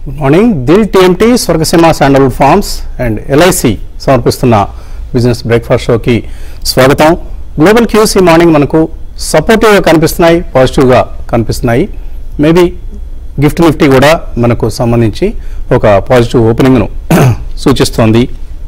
Good morning Dil TMT Swargaseema sandalwood farms and LIC సమర్పిస్తున్న business breakfast షోకి స్వాగతం గ్లోబల్ క్యూస్ ఈ మార్నింగ్ మనకు సపోర్టివ్గా కనిపిస్తున్నాయి పాజిటివ్గా కనిపిస్తున్నాయి మేబీ గిఫ్ట్ నిఫ్టీ కూడా మనకు సంబంధించి ఒక పాజిటివ్ ఓపెనింగ్ను సూచిస్తోంది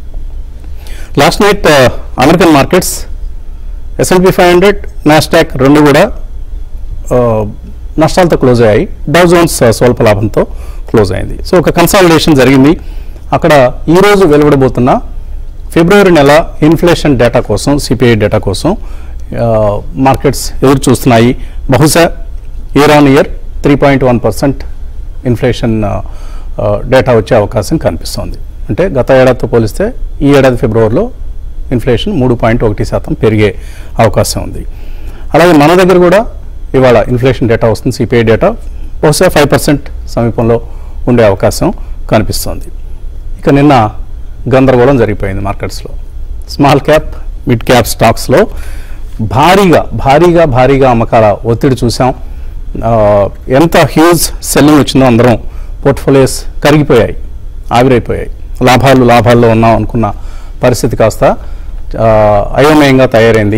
last night American markets S and P five hundred Nasdaq రెండు కూడా ఆ, నష్టాలతో క్లోజ్ అయ్యాయి డౌ జోన్స్ ఆ, స్వల్ప లాభంతో క్లోజ్ అయింది సో ఒక కన్సాలిడేషన్ జరిగింది అక్కడ ఈ రోజు వెలువడబోతున్న ఫిబ్రవరి నెల ఇన్ఫ్లేషన్ డేటా కోసం సిపిఐ డేటా కోసం ఆ, మార్కెట్స్ ఎదురు చూస్తున్నాయి బహుశా year on year three point one percent inflation ఆ, ఆ, డేటా వచ్చే అవకాశం కనిపిస్తోంది అంటే గత ఏడాదితో పోలిస్తే ఈ ఏడాది ఫిబ్రవరిలో ఇన్ఫ్లేషన్ మూడు పాయింట్ ఒకటి శాతం పెరిగే అవకాశం ఉంది అలాగే మన దగ్గర కూడా ఇవాళ ఇన్ఫ్లేషన్ డేటా వస్తుంది సిపిఐ డేటా బహుశా ఫైవ్ పర్సెంట్ సమీపంలో ఉండే అవకాశం కనిపిస్తోంది ఇక నిన్న గందరగోళం జరిగిపోయింది మార్కెట్స్లో స్మాల్ క్యాప్ మిడ్ క్యాప్ స్టాక్స్లో భారీగా భారీగా భారీగా అమ్మకాల ఒత్తిడి చూసాం ఆ, ఎంత హ్యూజ్ సెల్లింగ్ వచ్చిందో అందరం పోర్ట్ఫోలియోస్ కరిగిపోయాయి ఆవిరైపోయాయి లాభాలు లాభాల్లో ఉన్నాం అనుకున్న పరిస్థితి కాస్త ఆ, అయోమయంగా తయారైంది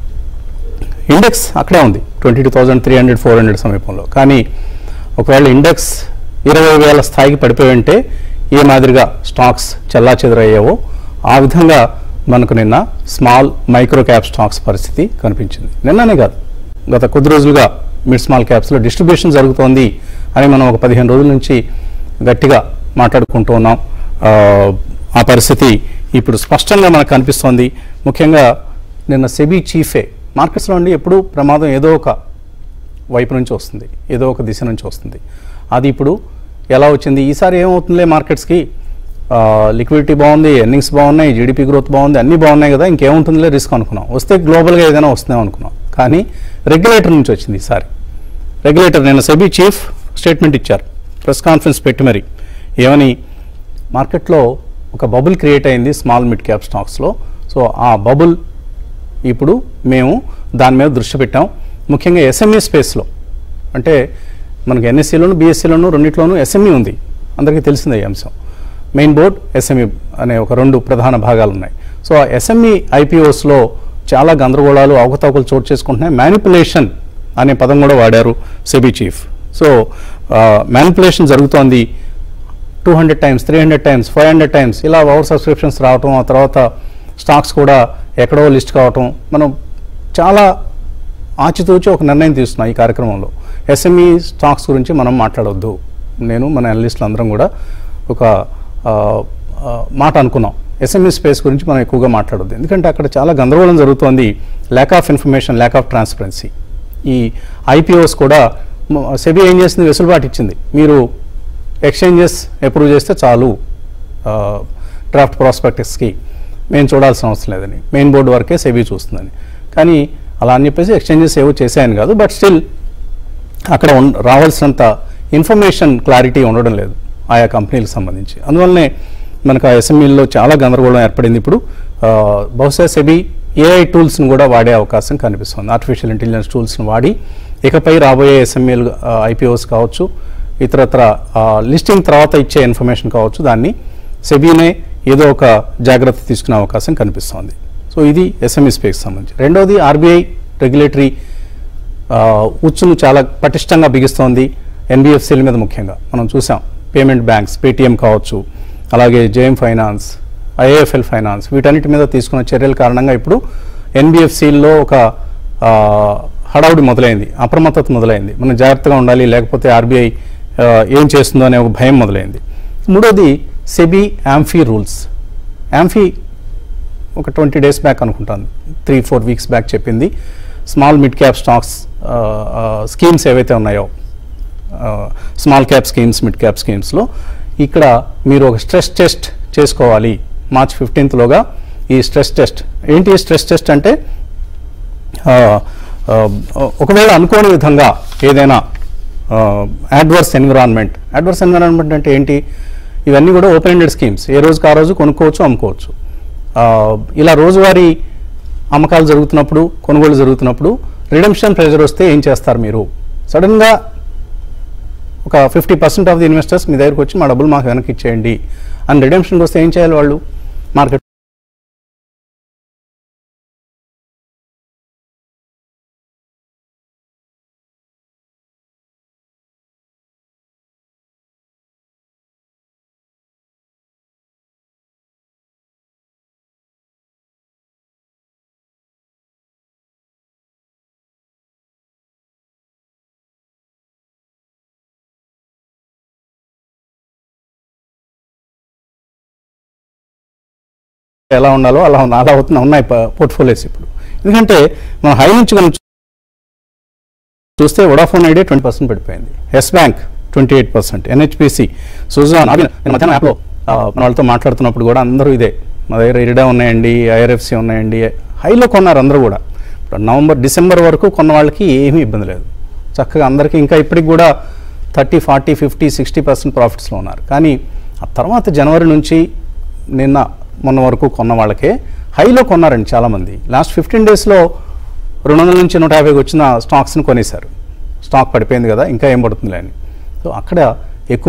ఇండెక్స్ అక్కడే ఉంది twenty two thousand three hundred four hundred సమీపంలో కానీ ఒకవేళ ఇండెక్స్ ఇరవై వేల స్థాయికి పడిపోయి ఉంటే ఏ మాదిరిగా స్టాక్స్ చెల్లా చెదరయ్యావో ఆ విధంగా మనకు నిన్న స్మాల్ మైక్రో క్యాప్ స్టాక్స్ పరిస్థితి కనిపించింది నిన్ననే కాదు గత కొద్ది రోజులుగా మిడ్ స్మాల్ క్యాప్స్లో డిస్ట్రిబ్యూషన్ జరుగుతోంది అని మనం ఒక పదిహేను రోజుల నుంచి గట్టిగా మాట్లాడుకుంటూ ఉన్నాం ఆ, ఆ పరిస్థితి ఇప్పుడు స్పష్టంగా మనకు కనిపిస్తోంది ముఖ్యంగా నిన్న సెబీ చీఫే మార్కెట్స్లో ఉండి ఎప్పుడూ ప్రమాదం ఏదో ఒక వైపు నుంచి వస్తుంది ఏదో ఒక దిశ నుంచి వస్తుంది అది ఇప్పుడు ఎలా వచ్చింది ఈసారి ఏమవుతుందిలే మార్కెట్స్కి లిక్విడిటీ బాగుంది ఎర్నింగ్స్ బాగున్నాయి జీడిపి గ్రోత్ బాగుంది అన్నీ బాగున్నాయి కదా ఇంకేముంటుందిలే రిస్క్ అనుకున్నాం వస్తే గ్లోబల్గా ఏదైనా వస్తుందేమో అనుకున్నాం కానీ రెగ్యులేటర్ నుంచి వచ్చింది ఈసారి రెగ్యులేటర్ నిన్న సెబీ చీఫ్ స్టేట్మెంట్ ఇచ్చారు ప్రెస్ కాన్ఫరెన్స్ పెట్టి మరి ఏమని మార్కెట్లో ఒక బబుల్ క్రియేట్ అయింది స్మాల్ మిడ్ క్యాప్ స్టాక్స్లో సో ఆ బబుల్ ఇప్పుడు మేము దాని మీద దృష్టి పెట్టాం ముఖ్యంగా ఎస్ఎంఈ స్పేస్లో అంటే మనకి ఎన్ఎస్సీలోను బీఎస్సీలోను రెండిట్లోనూ ఎస్ఎంఈ ఉంది అందరికీ తెలిసిందే ఈ అంశం మెయిన్ బోర్డ్ ఎస్ఎంఈ అనే ఒక రెండు ప్రధాన భాగాలు ఉన్నాయి సో ఆ ఎస్ఎంఈ ఐపీఓస్లో చాలా గందరగోళాలు అవకతవకలు చోటు చేసుకుంటున్నాయి మ్యానిపులేషన్ అనే పదం కూడా వాడారు సెబీ చీఫ్ సో మ్యానిపులేషన్ జరుగుతోంది two hundred times three hundred times five hundred times ఇలా ఓవర్ సబ్స్క్రిప్షన్స్ రావటం ఆ తర్వాత స్టాక్స్ కూడా ఎక్కడో లిస్ట్ కావటం మనం చాలా ఆచితూచి ఒక నిర్ణయం తీసుకున్నాం ఈ కార్యక్రమంలో ఎస్ఎంఈ స్టాక్స్ గురించి మనం మాట్లాడొద్దు నేను మన అనలిస్టులు అందరం కూడా ఒక ఆ, ఆ, మాట అనుకున్నాం ఎస్ఎంఈ స్పేస్ గురించి మనం ఎక్కువగా మాట్లాడొద్దు ఎందుకంటే అక్కడ చాలా గందరగోళం జరుగుతోంది lack of information lack of transparency ఈ ఐపీఓస్ కూడా సెబీ ఏం చేసింది వెసులుబాటు ఇచ్చింది మీరు ఎక్స్చేంజెస్ అప్రూవ్ చేస్తే చాలు డ్రాఫ్ట్ ప్రాస్పెక్టస్కి మేము చూడాల్సిన అవసరం లేదని మెయిన్ బోర్డు వరకే సెబీ చూస్తుందని కానీ అలా అని చెప్పేసి ఎక్స్చేంజెస్ ఏవో చేశాయని కాదు బట్ స్టిల్ అక్కడ ఉన్- రావాల్సినంత ఇన్ఫర్మేషన్ క్లారిటీ ఉండడం లేదు ఆయా కంపెనీలకు సంబంధించి అందువల్లనే మనకు ఆ ఎస్ఎంఈల్లో చాలా గందరగోళం ఏర్పడింది ఇప్పుడు ఆ, బహుశా సెబీ ఏఐ టూల్స్ని కూడా వాడే అవకాశం కనిపిస్తుంది ఆర్టిఫిషియల్ ఇంటెలిజెన్స్ టూల్స్ని వాడి ఇకపై రాబోయే ఎస్ఎంఈలు ఐపీఓస్ కావచ్చు ఇతరత్ర లిస్టింగ్ తర్వాత ఇచ్చే ఇన్ఫర్మేషన్ కావచ్చు దాన్ని సెబీనే ఏదో ఒక జాగ్రత్త తీసుకునే అవకాశం కనిపిస్తోంది సో ఇది ఎస్ఎంఈ స్పేస్కి సంబంధించి రెండవది ఆర్బీఐ రెగ్యులేటరీ ఆ, ఉచ్చును చాలా పటిష్టంగా బిగిస్తోంది ఎన్బిఎఫ్సిల మీద ముఖ్యంగా మనం చూసాం పేమెంట్ బ్యాంక్స్ పేటిఎం కావచ్చు అలాగే జేఎం ఫైనాన్స్ ఐఏఎఫ్ఎల్ ఫైనాన్స్ వీటన్నిటి మీద తీసుకున్న చర్యల కారణంగా ఇప్పుడు ఎన్బిఎఫ్సిల్లో ఒక ఆ, హడావుడి మొదలైంది అప్రమత్తత మొదలైంది మనం జాగ్రత్తగా ఉండాలి లేకపోతే ఆర్బీఐ ఏం చేస్తుందో అనే ఒక భయం మొదలైంది మూడోది సెబీ యాంఫీ రూల్స్ యాంఫీ ఒక ట్వంటీ డేస్ బ్యాక్ అనుకుంటాను త్రీ ఫోర్ వీక్స్ బ్యాక్ చెప్పింది small mid cap stocks schemes ఏవైతే ఉన్నాయో small cap schemes mid cap స్కీమ్స్లో ఇక్కడ మీరు ఒక స్ట్రెస్ టెస్ట్ చేసుకోవాలి మార్చ్ ఫిఫ్టీన్త్లోగా ఈ స్ట్రెస్ టెస్ట్ ఏంటి ఈ స్ట్రెస్ టెస్ట్ అంటే ఆ, ఆ, ఒకవేళ అనుకోని విధంగా ఏదైనా అడ్వర్స్ ఎన్విరాన్మెంట్ అడ్వర్స్ ఎన్విరాన్మెంట్ అంటే ఏంటి ఇవన్నీ కూడా ఓపెన్ ఎండెడ్ స్కీమ్స్ ఏ రోజుకి ఆ రోజు కొనుక్కోవచ్చు అమ్ముకోవచ్చు ఆ, ఇలా రోజువారీ అమ్మకాలు జరుగుతున్నప్పుడు కొనుగోలు జరుగుతున్నప్పుడు రిడమ్షన్ ప్రెజర్ వస్తే ఏం చేస్తారు మీరు సడన్గా ఒక fifty percent of the investors మీ దగ్గరకు వచ్చి మా డబ్బులు మాకు వెనక్కి ఇచ్చేయండి అని రిడెంప్షన్కి వస్తే ఏం చేయాలి వాళ్ళు మార్కెట్ ఎలా ఉండాలో అలా ఉన్న- అలా అవుతున్నా ఉన్నాయి పోర్ట్ఫోలియోస్ ఇప్పుడు ఎందుకంటే మనం హై నుంచి మనం చూస్తే వడాఫోన్ ఐడియా ట్వంటీ పర్సెంట్ పడిపోయింది Yes Bank twenty eight percent NHPC సుజాన్ అవి నేను మధ్యాహ్నం యాప్లో ఆ, మన వాళ్ళతో మాట్లాడుతున్నప్పుడు కూడా అందరూ ఇదే మా దగ్గర ఇరిడా ఉన్నాయండి ఐఆర్ఎఫ్సి ఉన్నాయండి హైలో కొన్నారు అందరూ కూడా ఇప్పుడు నవంబర్ డిసెంబర్ వరకు కొన్న వాళ్ళకి ఏమీ ఇబ్బంది లేదు చక్కగా అందరికీ ఇంకా ఇప్పటికి కూడా thirty forty fifty sixty percent ప్రాఫిట్స్లో ఉన్నారు కానీ ఆ తర్వాత జనవరి నుంచి నిన్న మొన్న వరకు కొన్న వాళ్ళకే హైలో కొన్నారండి చాలామంది లాస్ట్ ఫిఫ్టీన్ డేస్లో రెండు వందల నుంచి నూట యాభైకి వచ్చిన స్టాక్స్ని కొనేశారు స్టాక్ పడిపోయింది కదా ఇంకా ఏం పడుతుందిలే అని సో అక్కడ ఎక్కువ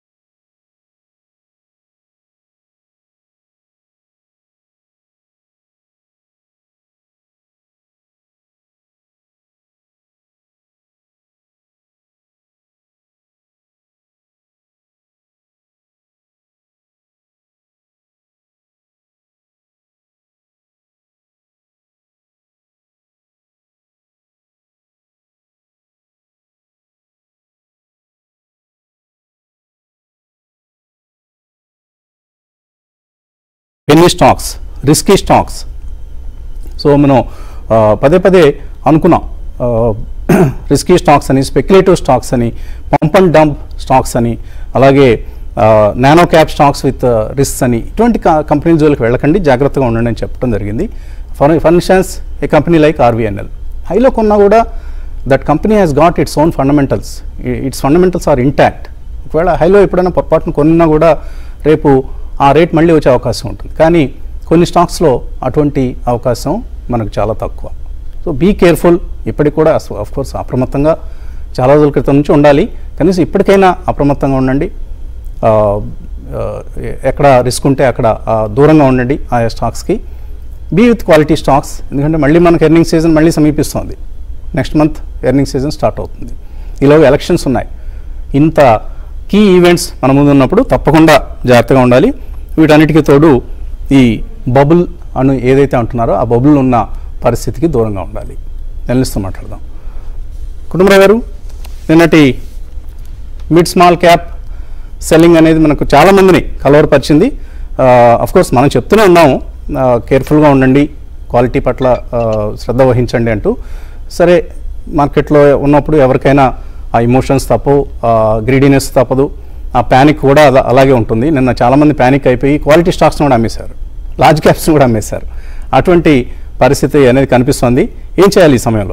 penny stocks risky stocks so మనం ఆ, పదే పదే అనుకున్నాం రిస్కీ స్టాక్స్ అని స్పెక్యులేటివ్ స్టాక్స్ అని పంప్ అండ్ డంప్ స్టాక్స్ అని అలాగే nano cap stocks with risk అని ఇటువంటి కంపెనీ జోలికి వెళ్ళకండి జాగ్రత్తగా ఉండండి అని చెప్పడం జరిగింది for for instance a company like RVNL హైలో కొన్నా కూడా that company has got its own fundamentals its fundamentals are intact ఒకవేళ హైలో ఎప్పుడైనా పొరపాటున కొన్నా కూడా రేపు ఆ రేట్ మళ్ళీ వచ్చే అవకాశం ఉంటుంది కానీ కొన్ని స్టాక్స్లో అటువంటి అవకాశం మనకు చాలా తక్కువ సో బీ కేర్ఫుల్ ఇప్పటికి కూడా ఆఫ్ కోర్స్ అప్రమత్తంగా చాలా రోజుల క్రితం నుంచి ఉండాలి కనీసం ఇప్పటికైనా అప్రమత్తంగా ఉండండి ఆ, ఆ, ఎక్కడ రిస్క్ ఉంటే అక్కడ ఆ, దూరంగా ఉండండి ఆయా స్టాక్స్కి బీ విత్ క్వాలిటీ స్టాక్స్ ఎందుకంటే మళ్ళీ మనకు ఎర్నింగ్ సీజన్ మళ్ళీ సమీపిస్తుంది next month earning season start అవుతుంది ఈలోగా ఎలక్షన్స్ ఉన్నాయి ఇంత కీ ఈవెంట్స్ మన ముందు ఉన్నప్పుడు తప్పకుండా జాగ్రత్తగా ఉండాలి వీటన్నిటికీ తోడు ఈ బబుల్ అను ఏదైతే అంటున్నారో ఆ బబుల్ ఉన్న పరిస్థితికి దూరంగా ఉండాలి నెలనిస్తూ మాట్లాడదాం కుటుంబరావు గారు నిన్నటి మిడ్ స్మాల్ క్యాప్ సెల్లింగ్ అనేది మనకు చాలామందిని కలవరపరిచింది అఫ్ కోర్స్ మనం చెప్తూనే ఉన్నాము కేర్ఫుల్గా ఉండండి క్వాలిటీ పట్ల ఆ, శ్రద్ధ వహించండి అంటూ సరే మార్కెట్లో ఉన్నప్పుడు ఎవరికైనా ఆ ఇమోషన్స్ తప్పవు గ్రీడీనెస్ తప్పదు ఆ ప్యానిక్ కూడా అలా- అలాగే ఉంటుంది నిన్న చాలామంది ప్యానిక్ అయిపోయి క్వాలిటీ స్టాక్స్ని కూడా అమ్మేశారు లార్జ్ క్యాప్స్ని కూడా అమ్మేశారు అటువంటి పరిస్థితి అనేది కనిపిస్తుంది ఏం చేయాలి ఈ సమయంలో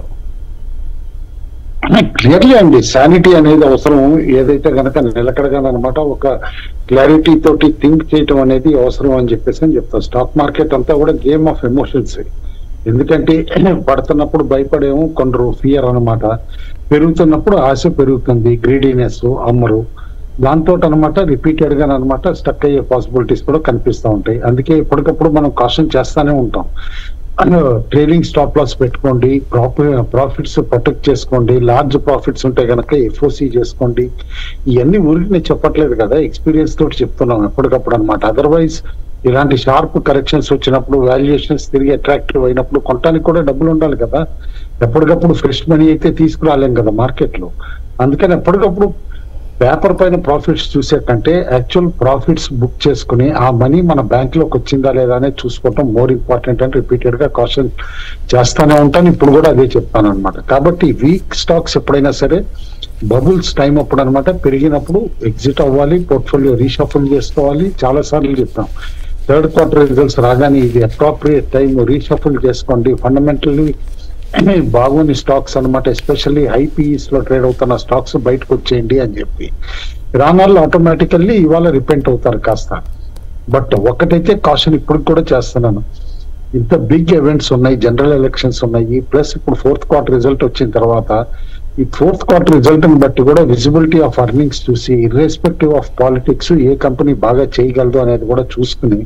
క్లియర్లీ అండి శానిటీ అనేది అవసరం ఏదైతే గనక నిలకడగా అనమాట ఒక క్లారిటీ తోటి థింక్ చేయటం అనేది అవసరం అని చెప్పేసి అని చెప్తాను స్టాక్ మార్కెట్ అంతా కూడా గేమ్ ఆఫ్ ఎమోషన్స్ ఎందుకంటే పడుతున్నప్పుడు భయపడేమో కొందరు ఫియర్ అన్నమాట పెరుగుతున్నప్పుడు ఆశ పెరుగుతుంది గ్రీడీనెస్ అమ్మరు దాంతో అనమాట రిపీటెడ్ గా అనమాట స్టక్ అయ్యే పాసిబిలిటీస్ కూడా కనిపిస్తూ ఉంటాయి అందుకే ఎప్పటికప్పుడు మనం కాషన్ చేస్తానే ఉంటాం ట్రేడింగ్ స్టాప్ లాస్ పెట్టుకోండి ప్రాఫిట్స్ ప్రొటెక్ట్ చేసుకోండి లార్జ్ ప్రాఫిట్స్ ఉంటే గనక ఎఫ్ఓసి చేసుకోండి ఇవన్నీ ఊరికి నేను చెప్పట్లేదు కదా ఎక్స్పీరియన్స్ తోటి చెప్తున్నాం ఎప్పటికప్పుడు అనమాట అదర్వైజ్ ఇలాంటి షార్ప్ కరెక్షన్స్ వచ్చినప్పుడు వాల్యుయేషన్స్ తిరిగి అట్రాక్టివ్ అయినప్పుడు కొనడానికి కూడా డబ్బులు ఉండాలి కదా ఎప్పటికప్పుడు ఫ్రెష్ మనీ అయితే తీసుకురాలేం కదా మార్కెట్ లో అందుకని ఎప్పటికప్పుడు పేపర్ పైన ప్రాఫిట్స్ చూసే కంటే యాక్చువల్ ప్రాఫిట్స్ బుక్ చేసుకుని ఆ మనీ మన బ్యాంక్ లోకి వచ్చిందా లేదా అనేది చూసుకోవటం మోర్ ఇంపార్టెంట్ అని రిపీటెడ్ గా కాషన్ చేస్తానే ఉంటాను ఇప్పుడు కూడా అదే చెప్తాను అనమాట కాబట్టి వీక్ స్టాక్స్ ఎప్పుడైనా సరే బబుల్స్ టైం అప్పుడు అనమాట పెరిగినప్పుడు ఎగ్జిట్ అవ్వాలి పోర్ట్ఫోలియో రీషఫుల్ చేసుకోవాలి చాలా సార్లు చెప్తాం థర్డ్ క్వార్టర్ రిజల్ట్స్ రాగానే ఇది అప్రాప్రియేట్ టైం రీషఫుల్ చేసుకోండి ఫండమెంటల్లీ బాగుని స్టాక్స్ అన్నమాట ఎస్పెషల్లీ హై పీఈస్ లో ట్రేడ్ అవుతున్న స్టాక్స్ బయటకు వచ్చేయండి అని చెప్పి రానాళ్ళు ఆటోమేటికల్లీ ఇవాళ రిపెంట్ అవుతారు కాస్త బట్ ఒకటైతే కాషన్ ఇప్పుడు కూడా చేస్తున్నాను ఇంత బిగ్ ఈవెంట్స్ ఉన్నాయి జనరల్ ఎలక్షన్స్ ఉన్నాయి ప్లస్ ఇప్పుడు ఫోర్త్ క్వార్టర్ రిజల్ట్ వచ్చిన తర్వాత ఈ ఫోర్త్ క్వార్టర్ రిజల్ట్ ని బట్టి కూడా విజిబిలిటీ ఆఫ్ అర్నింగ్స్ చూసి ఇర్రెస్పెక్టివ్ ఆఫ్ పాలిటిక్స్ ఏ కంపెనీ బాగా చేయగలదు అనేది కూడా చూసుకుని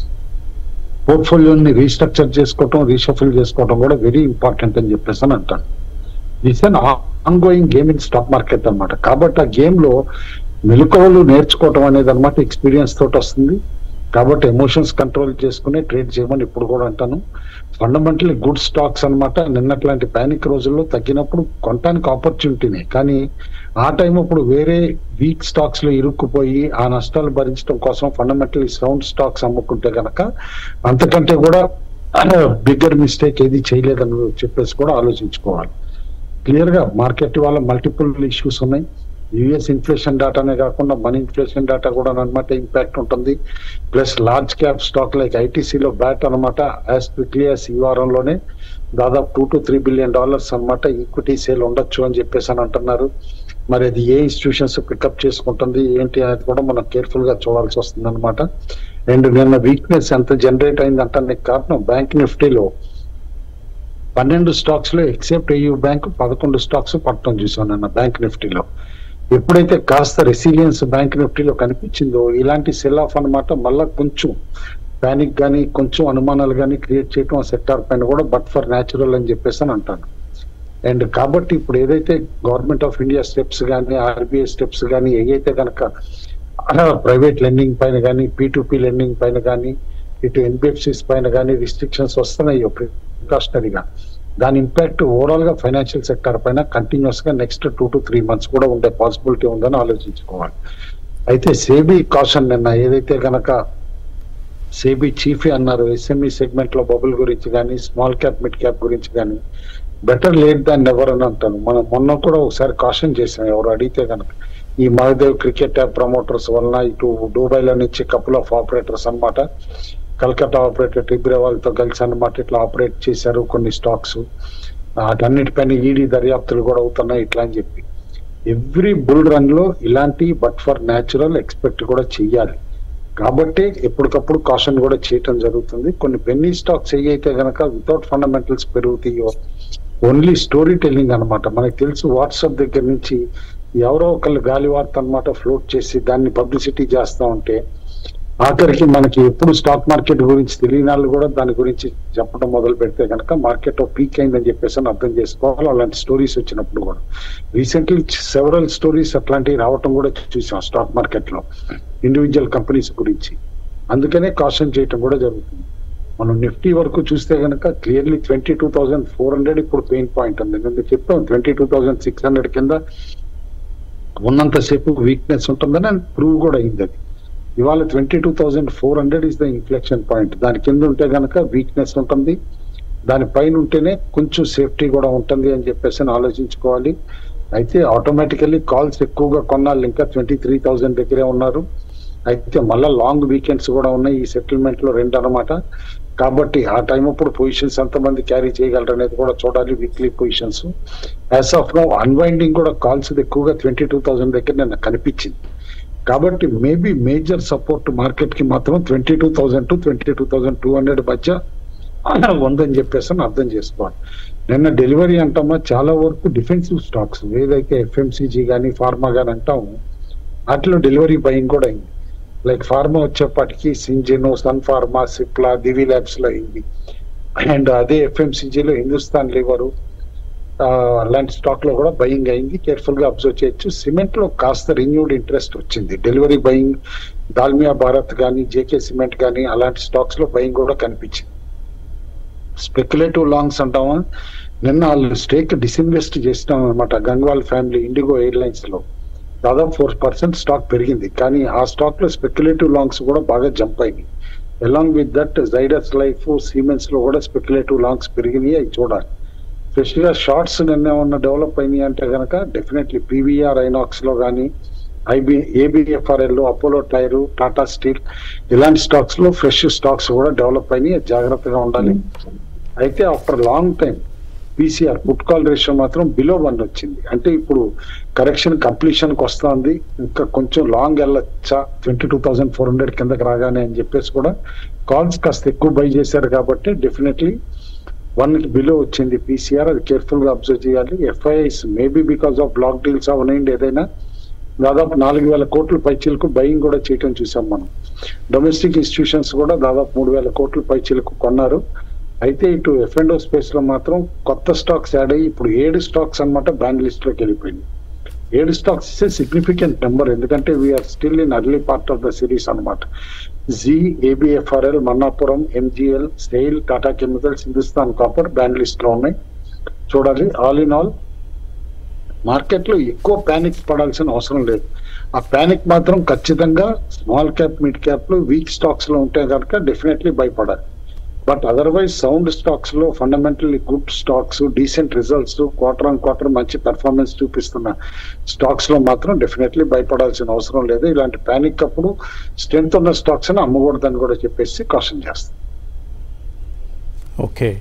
పోర్ట్ఫోలియోని రీస్ట్రక్చర్ చేసుకోవటం రీషఫిల్ చేసుకోవటం కూడా వెరీ ఇంపార్టెంట్ అని చెప్పేసి అని అంటాను this an ongoing game in stock market అన్నమాట కాబట్టి ఆ గేమ్ లో మెలకువలు నేర్చుకోవటం అనేది అనమాట ఎక్స్పీరియన్స్ తోటి వస్తుంది కాబట్టి ఎమోషన్స్ కంట్రోల్ చేసుకుని ట్రేడ్ చేయమని ఇప్పుడు కూడా అంటాను ఫండమెంటలీ గుడ్ స్టాక్స్ అన్నమాట నిన్నట్లాంటి పానిక్ రోజుల్లో తగ్గినప్పుడు కొనటానికి ఆపర్చునిటీనే కానీ ఆ టైం అప్పుడు వేరే వీక్ స్టాక్స్ లో ఇరుక్కుపోయి ఆ నష్టాలు భరించడం కోసం ఫండమెంటలీ సౌండ్ స్టాక్స్ అమ్ముకుంటే గనక అంతకంటే కూడా బిగ్గర్ మిస్టేక్ ఏది చేయలేదని చెప్పేసి కూడా ఆలోచించుకోవాలి క్లియర్ గా మార్కెట్ వల్ల మల్టిపుల్ ఇష్యూస్ ఉన్నాయి యుఎస్ ఇన్ఫ్లేషన్ డాటానే కాకుండా మన ఇన్ఫ్లేషన్ డాటా కూడా అనమాట ఇంపాక్ట్ ఉంటుంది plus large cap stock like ఐటీసీలో బ్యాట్ అనమాట యాజ్ క్విక్లీ యాజ్ ఈ వారంలోనే దాదాపు two to three billion dollars అనమాట ఈక్విటీ సేల్ ఉండొచ్చు అని చెప్పేసి అని అంటున్నారు మరి అది ఏ ఇన్స్టిట్యూషన్స్ పికప్ చేసుకుంటుంది ఏంటి అనేది కూడా మనం కేర్ఫుల్ గా చూడాల్సి వస్తుంది అనమాట అండ్ నిన్న వీక్నెస్ ఎంత జనరేట్ అయిందంటే కారణం బ్యాంక్ నిఫ్టీలో పన్నెండు స్టాక్స్ లో ఎక్సెప్ట్ ఏయూ బ్యాంక్ పదకొండు స్టాక్స్ పట్టడం చూసాం నిన్న బ్యాంక్ నిఫ్టీలో ఎప్పుడైతే కాస్త రెసిలియన్స్ బ్యాంక్ నిఫ్టీలో కనిపించిందో ఇలాంటి సెల్ ఆఫ్ అనమాట మళ్ళా కొంచెం పానిక్ గానీ కొంచెం అనుమానాలు గానీ క్రియేట్ చేయడం ఆ సెక్టార్ పైన కూడా బట్ ఫర్ న్యాచురల్ అని చెప్పేసి అని అంటాను అండ్ కాబట్టి ఇప్పుడు ఏదైతే గవర్నమెంట్ ఆఫ్ ఇండియా స్టెప్స్ కానీ ఆర్బీఐ స్టెప్స్ కానీ ఏవైతే కనుక ప్రైవేట్ లెండింగ్ పైన కానీ పీ లెండింగ్ పైన కానీ ఇటు ఎన్బిఎఫ్సిస్ పైన కానీ రిస్ట్రిక్షన్స్ వస్తున్నాయి ప్రికాషనరీగా దాని ఇంపాక్ట్ ఓవరాల్ గా ఫైనాన్షియల్ సెక్టర్ పైన కంటిన్యూస్ గా next two to three months కూడా ఉండే పాసిబిలిటీ ఉందని ఆలోచించుకోవాలి అయితే సేబీ కాషన్ నిన్న ఏదైతే గనక సేబీ చీఫ్ అన్నారు ఎస్ఎంఈ సెగ్మెంట్ లో బబుల్ గురించి కానీ స్మాల్ క్యాప్ మిడ్ క్యాప్ గురించి కానీ బెటర్ లేట్ దాన్ ఎవర్ అని అంటాను మనం మొన్న కూడా ఒకసారి కాషన్ చేసాం ఎవరు అడిగితే కనుక ఈ మహదేవ్ క్రికెట్ యాప్ ప్రమోటర్స్ వలన ఇటు దుబాయ్లో నుంచి కపుల్ ఆఫ్ ఆపరేటర్స్ అన్నమాట కలకత్తా ఆపరేటర్ టిబ్రేవాల్తో కలిసి అన్నమాట ఇట్లా ఆపరేట్ చేశారు కొన్ని స్టాక్స్ వాటన్నిటిపైన ఈడీ దర్యాప్తులు కూడా అవుతున్నాయి ఇట్లా అని చెప్పి ఎవ్రీ బుల్ రన్ లో ఇలాంటి బట్ ఫర్ న్యాచురల్ ఎక్స్పెక్ట్ కూడా చెయ్యాలి కాబట్టి ఎప్పటికప్పుడు కాషన్ కూడా చేయటం జరుగుతుంది కొన్ని పెన్నీ స్టాక్స్ ఏవైతే గనక వితౌట్ ఫండమెంటల్స్ పెరుగుతాయో ఓన్లీ స్టోరీ టెల్లింగ్ అన్నమాట మనకి తెలుసు వాట్సాప్ దగ్గర నుంచి ఎవరో ఒకళ్ళు గాలి వార్త అనమాట ఫ్లోట్ చేసి దాన్ని పబ్లిసిటీ చేస్తా ఉంటే ఆఖరికి మనకి ఎప్పుడు స్టాక్ మార్కెట్ గురించి తెలియని వాళ్ళు కూడా దాని గురించి చెప్పడం మొదలు పెడితే కనుక మార్కెట్ పీక్ అయిందని చెప్పేసి అని అర్థం చేసుకోవాలి అలాంటి స్టోరీస్ వచ్చినప్పుడు కూడా రీసెంట్లీ సెవరల్ స్టోరీస్ అట్లాంటివి రావటం కూడా చూసాం స్టాక్ మార్కెట్ లో ఇండివిజువల్ కంపెనీస్ గురించి అందుకనే కాషన్ చేయటం కూడా జరుగుతుంది మనం నిఫ్టీ వరకు చూస్తే కనుక clearly twenty two thousand four hundred ఇప్పుడు పెయిన్ పాయింట్ ఉంది నేను చెప్పాం twenty two thousand six hundred కింద ఉన్నంతసేపు వీక్నెస్ ఉంటుందని ప్రూవ్ కూడా అయింది అది ఇవాళ twenty two thousand four hundred is the inflection point దాని కింద ఉంటే కనుక వీక్నెస్ ఉంటుంది దాని పైన ఉంటేనే కొంచెం సేఫ్టీ కూడా ఉంటుంది అని చెప్పేసి అని ఆలోచించుకోవాలి అయితే ఆటోమేటికల్లీ కాల్స్ ఎక్కువగా కొన్నాళ్ళు ఇంకా ట్వంటీ త్రీ థౌసండ్ దగ్గరే ఉన్నారు అయితే మళ్ళా లాంగ్ వీకెండ్స్ కూడా ఉన్నాయి ఈ సెటిల్మెంట్ లో రెండు అనమాట కాబట్టి ఆ టైం అప్పుడు పొజిషన్స్ ఎంతమంది క్యారీ చేయగలరు అనేది కూడా చూడాలి weekly positions as of no unwinding కూడా కాల్స్ ఎక్కువగా ట్వంటీ టూ థౌసండ్ దగ్గర నిన్న కనిపించింది కాబట్టి మేబీ మేజర్ సపోర్ట్ మార్కెట్ కి మాత్రం twenty two thousand to twenty two thousand two hundred మధ్య ఉందని చెప్పేసి అని అర్థం చేసుకోవాలి నిన్న డెలివరీ అంటామా చాలా వరకు డిఫెన్సివ్ స్టాక్స్ ఏదైతే ఎఫ్ఎంసీజీ కానీ ఫార్మా కానీ అంటాము వాటిలో డెలివరీ బయింగ్ కూడా అయింది లైక్ ఫార్మా వచ్చేప్పటికి సింజిన్ సన్ ఫార్మా సిప్లా దివి ల్యాబ్స్ లో అయింది అండ్ అదే ఎఫ్ఎంసీజీలో హిందుస్థాన్ లివరు అలాంటి స్టాక్ లో కూడా బయింగ్ అయింది కేర్ఫుల్ గా అబ్జర్వ్ చేయొచ్చు సిమెంట్ లో కాస్త రిన్యూడ్ ఇంట్రెస్ట్ వచ్చింది డెలివరీ బయింగ్ దాల్మియా భారత్ కానీ జేకే సిమెంట్ కానీ అలాంటి స్టాక్స్ లో బయింగ్ కూడా కనిపించింది స్పెక్యులేటివ్ లాంగ్స్ అంటామా నిన్న వాళ్ళు స్టేక్ డిస్ఇన్వెస్ట్ చేసినాం అనమాట గంగ్వాల్ ఫ్యామిలీ ఇండిగో ఎయిర్లైన్స్ లో దాదాపు ఫోర్ పర్సెంట్ స్టాక్ పెరిగింది కానీ ఆ స్టాక్ లో స్పెక్యులేటివ్ లాంగ్స్ కూడా బాగా జంప్ అయింది along with that Zydus Life cements లో కూడా స్పెక్యులేటివ్ లాంగ్స్ పెరిగినాయి అవి చూడాలి స్పెషల్ గా షార్ట్స్ నిన్న ఏమన్నా డెవలప్ అయినాయి అంటే కనుక డెఫినెట్లీ పీవీఆర్ ఐనాక్స్ లో కానీ ఐబి ఏబిఎఫ్ఆర్ఎల్ అపోలో టైరు టాటా స్టీల్ ఇలాంటి స్టాక్స్ లో ఫ్రెష్ స్టాక్స్ కూడా డెవలప్ అయినాయి జాగ్రత్తగా ఉండాలి అయితే after long time PCR put call ratio మాత్రం బిలో వన్ వచ్చింది అంటే ఇప్పుడు కరెక్షన్ కంప్లీషన్ కి వస్తుంది ఇంకా కొంచెం లాంగ్ వెళ్ళొచ్చా twenty two thousand four hundred కిందకి రాగానే అని చెప్పేసి కూడా కాల్స్ కాస్త ఎక్కువ బై చేశారు కాబట్టి డెఫినెట్లీ వన్ కి బిలో వచ్చింది పీసీఆర్ అది కేర్ఫుల్ గా అబ్జర్వ్ చేయాలి FIs maybe because of block deals అవనండి ఏదైనా దాదాపు నాలుగు వేల కోట్ల పైచీలకు బయింగ్ కూడా చేయటం చూసాం మనం డొమెస్టిక్ ఇన్స్టిట్యూషన్స్ కూడా దాదాపు మూడు వేల కోట్ల పైచీలకు కొన్నారు అయితే ఇటు ఎఫ్ అండ్ స్పేస్ లో మాత్రం కొత్త స్టాక్స్ యాడ్ అయ్యి ఇప్పుడు ఏడు స్టాక్స్ అన్నమాట బ్యాన్ లిస్ట్ లోకి వెళ్ళిపోయింది ఏడు స్టాక్స్ ఇస్తే సిగ్నిఫికెంట్ నెంబర్ ఎందుకంటే we are still in early part of the series అనమాట జీ ఏబిఎఫ్ఆర్ఎల్ మన్నాపురం ఎంజిఎల్ సెయిల్ టాటా కెమికల్స్ హిందుస్థాన్ కాపర్ బ్యాన్ లిస్ట్ లో ఉన్నాయి చూడాలి ఆల్ ఇన్ ఆల్ మార్కెట్ లో ఎక్కువ ప్యానిక్ పడాల్సిన అవసరం లేదు ఆ ప్యానిక్ మాత్రం ఖచ్చితంగా స్మాల్ క్యాప్ మిడ్ క్యాప్ లో వీక్ స్టాక్స్ లో ఉంటే కనుక డెఫినెట్లీ భయపడాలి బట్ అదర్వైజ్ సౌండ్ స్టాక్స్ లో fundamentally good stocks decent results quarter on quarter మంచి పెర్ఫార్మెన్స్ చూపిస్తున్న స్టాక్స్ లో మాత్రం డెఫినెట్లీ భయపడాల్సిన అవసరం లేదు ఇలాంటి ప్యానిక్ అప్పుడు స్ట్రెంత్ ఉన్న స్టాక్స్ అని అమ్మకూడదని కూడా చెప్పేసి కాషన్ చేస్తాం ఓకే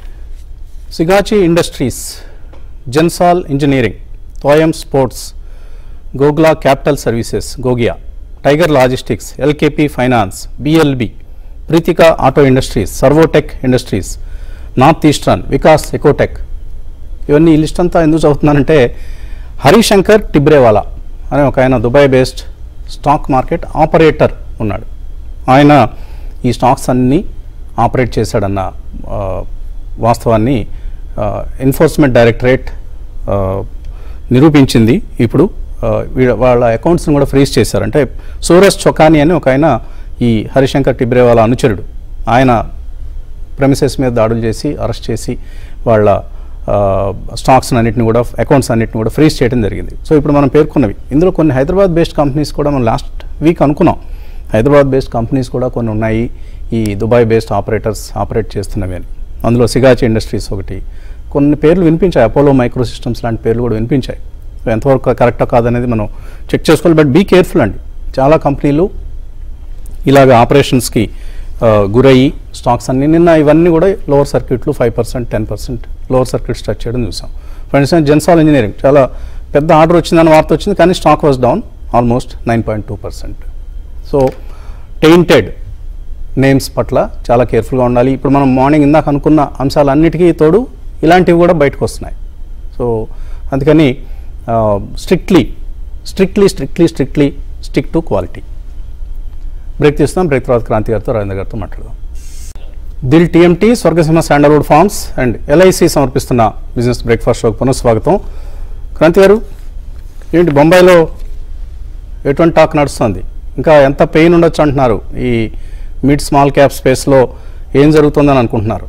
సిగాచి ఇండస్ట్రీస్ జెన్సాల్ ఇంజనీరింగ్ తోయం స్పోర్ట్స్ గోగ్లా క్యాపిటల్ సర్వీసెస్ గోగియా టైగర్ లాజిస్టిక్స్ ఎల్కేపీ ఫైనాన్స్ బిఎల్బి ప్రీతిక ఆటో ఇండస్ట్రీస్ సర్వోటెక్ ఇండస్ట్రీస్ నార్త్ ఈస్టర్న్ వికాస్ ఎకోటెక్ ఇవన్నీ ఈ లిస్ట్ అంతా ఎందుకు చదువుతున్నానంటే హరిశంకర్ టిబ్రేవాలా అనే ఒక ఆయన Dubai based stock market operator ఉన్నాడు ఆయన ఈ స్టాక్స్ అన్నీ ఆపరేట్ చేశాడన్న ఆ, వాస్తవాన్ని ఎన్ఫోర్స్మెంట్ డైరెక్టరేట్ ఆ, నిరూపించింది ఇప్పుడు ఆ, వీళ్ళ వాళ్ళ అకౌంట్స్ని కూడా ఫ్రీజ్ చేశారు అంటే సూరజ్ చొకాని అని ఒక ఆయన ఈ హరిశంకర్ టిబ్రేవాలా అనుచరుడు ఆయన ప్రెమిసెస్ మీద దాడులు చేసి అరెస్ట్ చేసి వాళ్ళ స్టాక్స్ అన్నిటిని కూడా అకౌంట్స్ అన్నిటిని కూడా ఫ్రీజ్ చేయడం జరిగింది సో ఇప్పుడు మనం పేర్కొన్నవి ఇందులో కొన్ని హైదరాబాద్ బేస్డ్ కంపెనీస్ కూడా మనం లాస్ట్ వీక్ అనుకున్నాం హైదరాబాద్ బేస్డ్ కంపెనీస్ కూడా కొన్ని ఉన్నాయి ఈ దుబాయ్ బేస్డ్ ఆపరేటర్స్ ఆపరేట్ చేస్తున్నవి అని అందులో సిగాచి ఇండస్ట్రీస్ ఒకటి కొన్ని పేర్లు వినిపించాయి అపోలో మైక్రో సిస్టమ్స్ లాంటి పేర్లు కూడా వినిపించాయి సో ఎంతవరకు కరెక్టా కాదనేది మనం చెక్ చేసుకోవాలి బట్ బీ కేర్ఫుల్ అండి చాలా కంపెనీలు ఇలాగ ఆపరేషన్స్కి ఆ, గురయ్యి స్టాక్స్ అన్ని నిన్న ఇవన్నీ కూడా లోవర్ సర్క్యూట్లు five percent ten percent lower circuit start చేయడం చూసాం ఫర్ ఇన్స్టెన్స్ జెన్సాల్ ఇంజనీరింగ్ చాలా పెద్ద ఆర్డర్ వచ్చిందని వార్త వచ్చింది కానీ stock was down almost nine point two percent so tainted names పట్ల చాలా కేర్ఫుల్గా ఉండాలి ఇప్పుడు మనం మార్నింగ్ ఇందాక అనుకున్న అంశాలన్నిటికీ తోడు ఇలాంటివి కూడా బయటకు వస్తున్నాయి సో అందుకని strictly strictly strictly strictly stick to quality break తీస్తున్నాం బ్రేక్ తర్వాత క్రాంతి గారితో రవీంద్ర గారితో మాట్లాడదాం Dil TMT Swargasimha sandalwood farms and LIC సమర్పిస్తున్న బిజినెస్ బ్రేక్ఫాస్ట్ షోకి పునఃస్వాగతం క్రాంతి గారు ఏంటి బొంబాయిలో ఎటువంటి టాక్ నడుస్తుంది ఇంకా ఎంత పెయిన్ ఉండొచ్చు అంటున్నారు ఈ మిడ్ స్మాల్ క్యాప్ స్పేస్లో ఏం జరుగుతుందని అనుకుంటున్నారు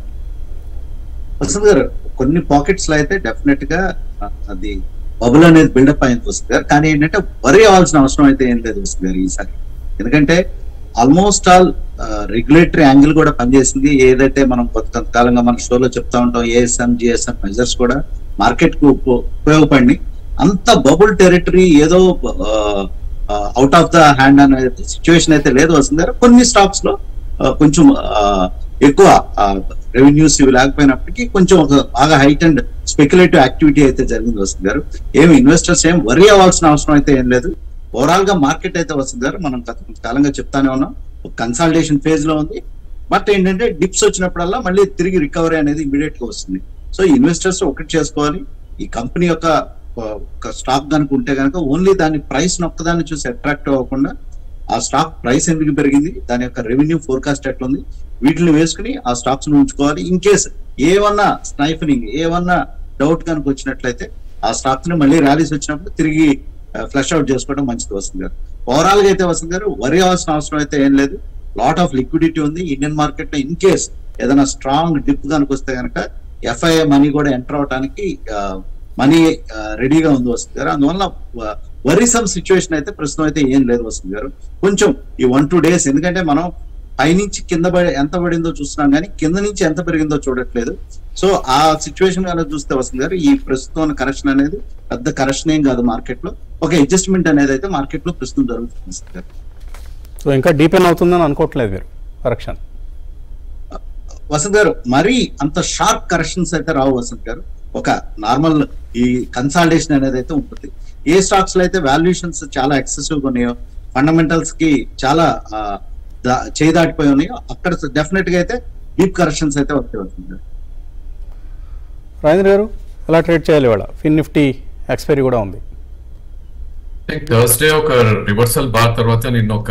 వసంత్ గారు కొన్ని పాకెట్స్ లో అయితే డెఫినెట్ గా ఆ, అది బబుల్ అనేది బిల్డప్ అయింది వసంత్ గారు కానీ ఏంటంటే వరి అవ్వాల్సిన అవసరం అయితే ఏం లేదు వసంత్ గారు ఈసారి ఎందుకంటే ఆల్మోస్ట్ ఆల్ రెగ్యులేటరీ యాంగిల్ కూడా పనిచేసింది ఏదైతే మనం కొంత కొంతకాలంగా మన షోలో చెప్తా ఉంటాం ఏఎస్ఎం జిఎస్ఎం మెజర్స్ కూడా మార్కెట్ కు ఉప- ఉపయోగపడి అంత బబుల్ టెరిటరీ ఏదో అవుట్ ఆఫ్ ద హ్యాండ్ అనే సిచ్యువేషన్ అయితే లేదు వస్తుంది గారు కొన్ని స్టాక్స్ లో ఆ, కొంచెం ఆ, ఎక్కువ రెవెన్యూస్ ఇవి లేకపోయినప్పటికీ కొంచెం ఒక బాగా హైట్ అండ్ స్పెక్యులేటివ్ యాక్టివిటీ అయితే జరిగింది వస్తుంది గారు ఏమి ఇన్వెస్టర్స్ ఏం వరీ అవ్వాల్సిన అవసరం అయితే ఏం లేదు ఓవరాల్ గా మార్కెట్ అయితే వస్తుంది గారు మనం గత కాలంగా చెప్తానే ఉన్నాం ఒక కన్సాలిడేషన్ ఫేజ్ లో ఉంది బట్ ఏంటంటే డిప్స్ వచ్చినప్పుడల్లా మళ్ళీ తిరిగి రికవరీ అనేది ఇమీడియట్ గా వస్తుంది సో ఇన్వెస్టర్స్ ఒకటి చేసుకోవాలి ఈ కంపెనీ యొక్క ఆ, ఒక స్టాక్ కనుక ఉంటే కనుక ఓన్లీ దాని ప్రైస్ ఒక్కదాన్ని చూసి అట్రాక్ట్ అవ్వకుండా ఆ స్టాక్ ప్రైస్ ఎందుకు పెరిగింది దాని యొక్క రెవెన్యూ ఫోర్కాస్ట్ ఎట్లుంది వీటిని వేసుకుని ఆ స్టాక్స్ ను ఉంచుకోవాలి ఇన్ కేస్ ఏమన్నా స్నైఫనింగ్ ఏమన్నా డౌట్ కనుక వచ్చినట్లయితే ఆ స్టాక్స్ ని మళ్ళీ ర్యాలీస్ వచ్చినప్పుడు తిరిగి ఫ్లష్ అవుట్ చేసుకోవడం మంచిది వస్తుంది గారు ఓవరాల్ గా అయితే వస్తుంది గారు వరి అవ్వాల్సిన అవసరం అయితే ఏం లేదు లాట్ ఆఫ్ లిక్విడిటీ ఉంది ఇండియన్ మార్కెట్ లో ఇన్ కేస్ ఏదైనా స్ట్రాంగ్ డిప్ కనుక వస్తే కనుక ఎఫ్ఐఏ మనీ కూడా ఎంటర్ అవడానికి మనీ రెడీగా ఉంది వస్తుంది గారు అందువల్ల వరీసమ్ సిచ్యువేషన్ అయితే ప్రస్తుతం అయితే ఏం లేదు వస్తుంది గారు కొంచెం ఈ వన్ టూ డేస్ ఎందుకంటే మనం పైనుంచి కింద పడి ఎంత పడిందో చూస్తున్నాం కానీ కింద నుంచి ఎంత పెరిగిందో చూడట్లేదు సో ఆ సిచ్యువేషన్ కనుక చూస్తే వస్తుంది గారు ఈ ప్రస్తుతం కరెక్షన్ అనేది పెద్ద కరెక్షన్ ఏం కాదు మార్కెట్ లో ఒక అడ్జస్ట్మెంట్ అనేది అయితే మార్కెట్ లో ప్రస్తుతం జరుగుతుంది వస్తుంది గారు సో ఇంకా డీపెన్ అవుతుందని అనుకోవట్లేదు మీరు కరెక్షన్ వసంత్ గారు మరీ అంత షార్ప్ కరెక్షన్స్ అయితే రావు వసంత్ గారు ఒక నార్మల్ ఈ కన్సాలిడేషన్ అనేది అయితే ఉంటుంది ఏ స్టాక్స్ లో అయితే వాల్యుయేషన్స్ చాలా ఎక్సెసివ్ గా ఉన్నాయో ఫండమెంటల్స్ కి చాలా ఆ, దా- చేయి దాటిపోయి ఉన్నాయో అక్కడ డెఫినెట్ గా అయితే డీప్ కరెక్షన్స్ అయితే వస్తాయి వస్తుంది గారు రాజేంద్ర గారు ఎలా ట్రేడ్ చేయాలి ఇవాళ ఫిన్ నిఫ్టీ ఎక్స్పైరీ కూడా ఉంది థర్స్డే ఒక రివర్సల్ బార్ తర్వాత నిన్న ఒక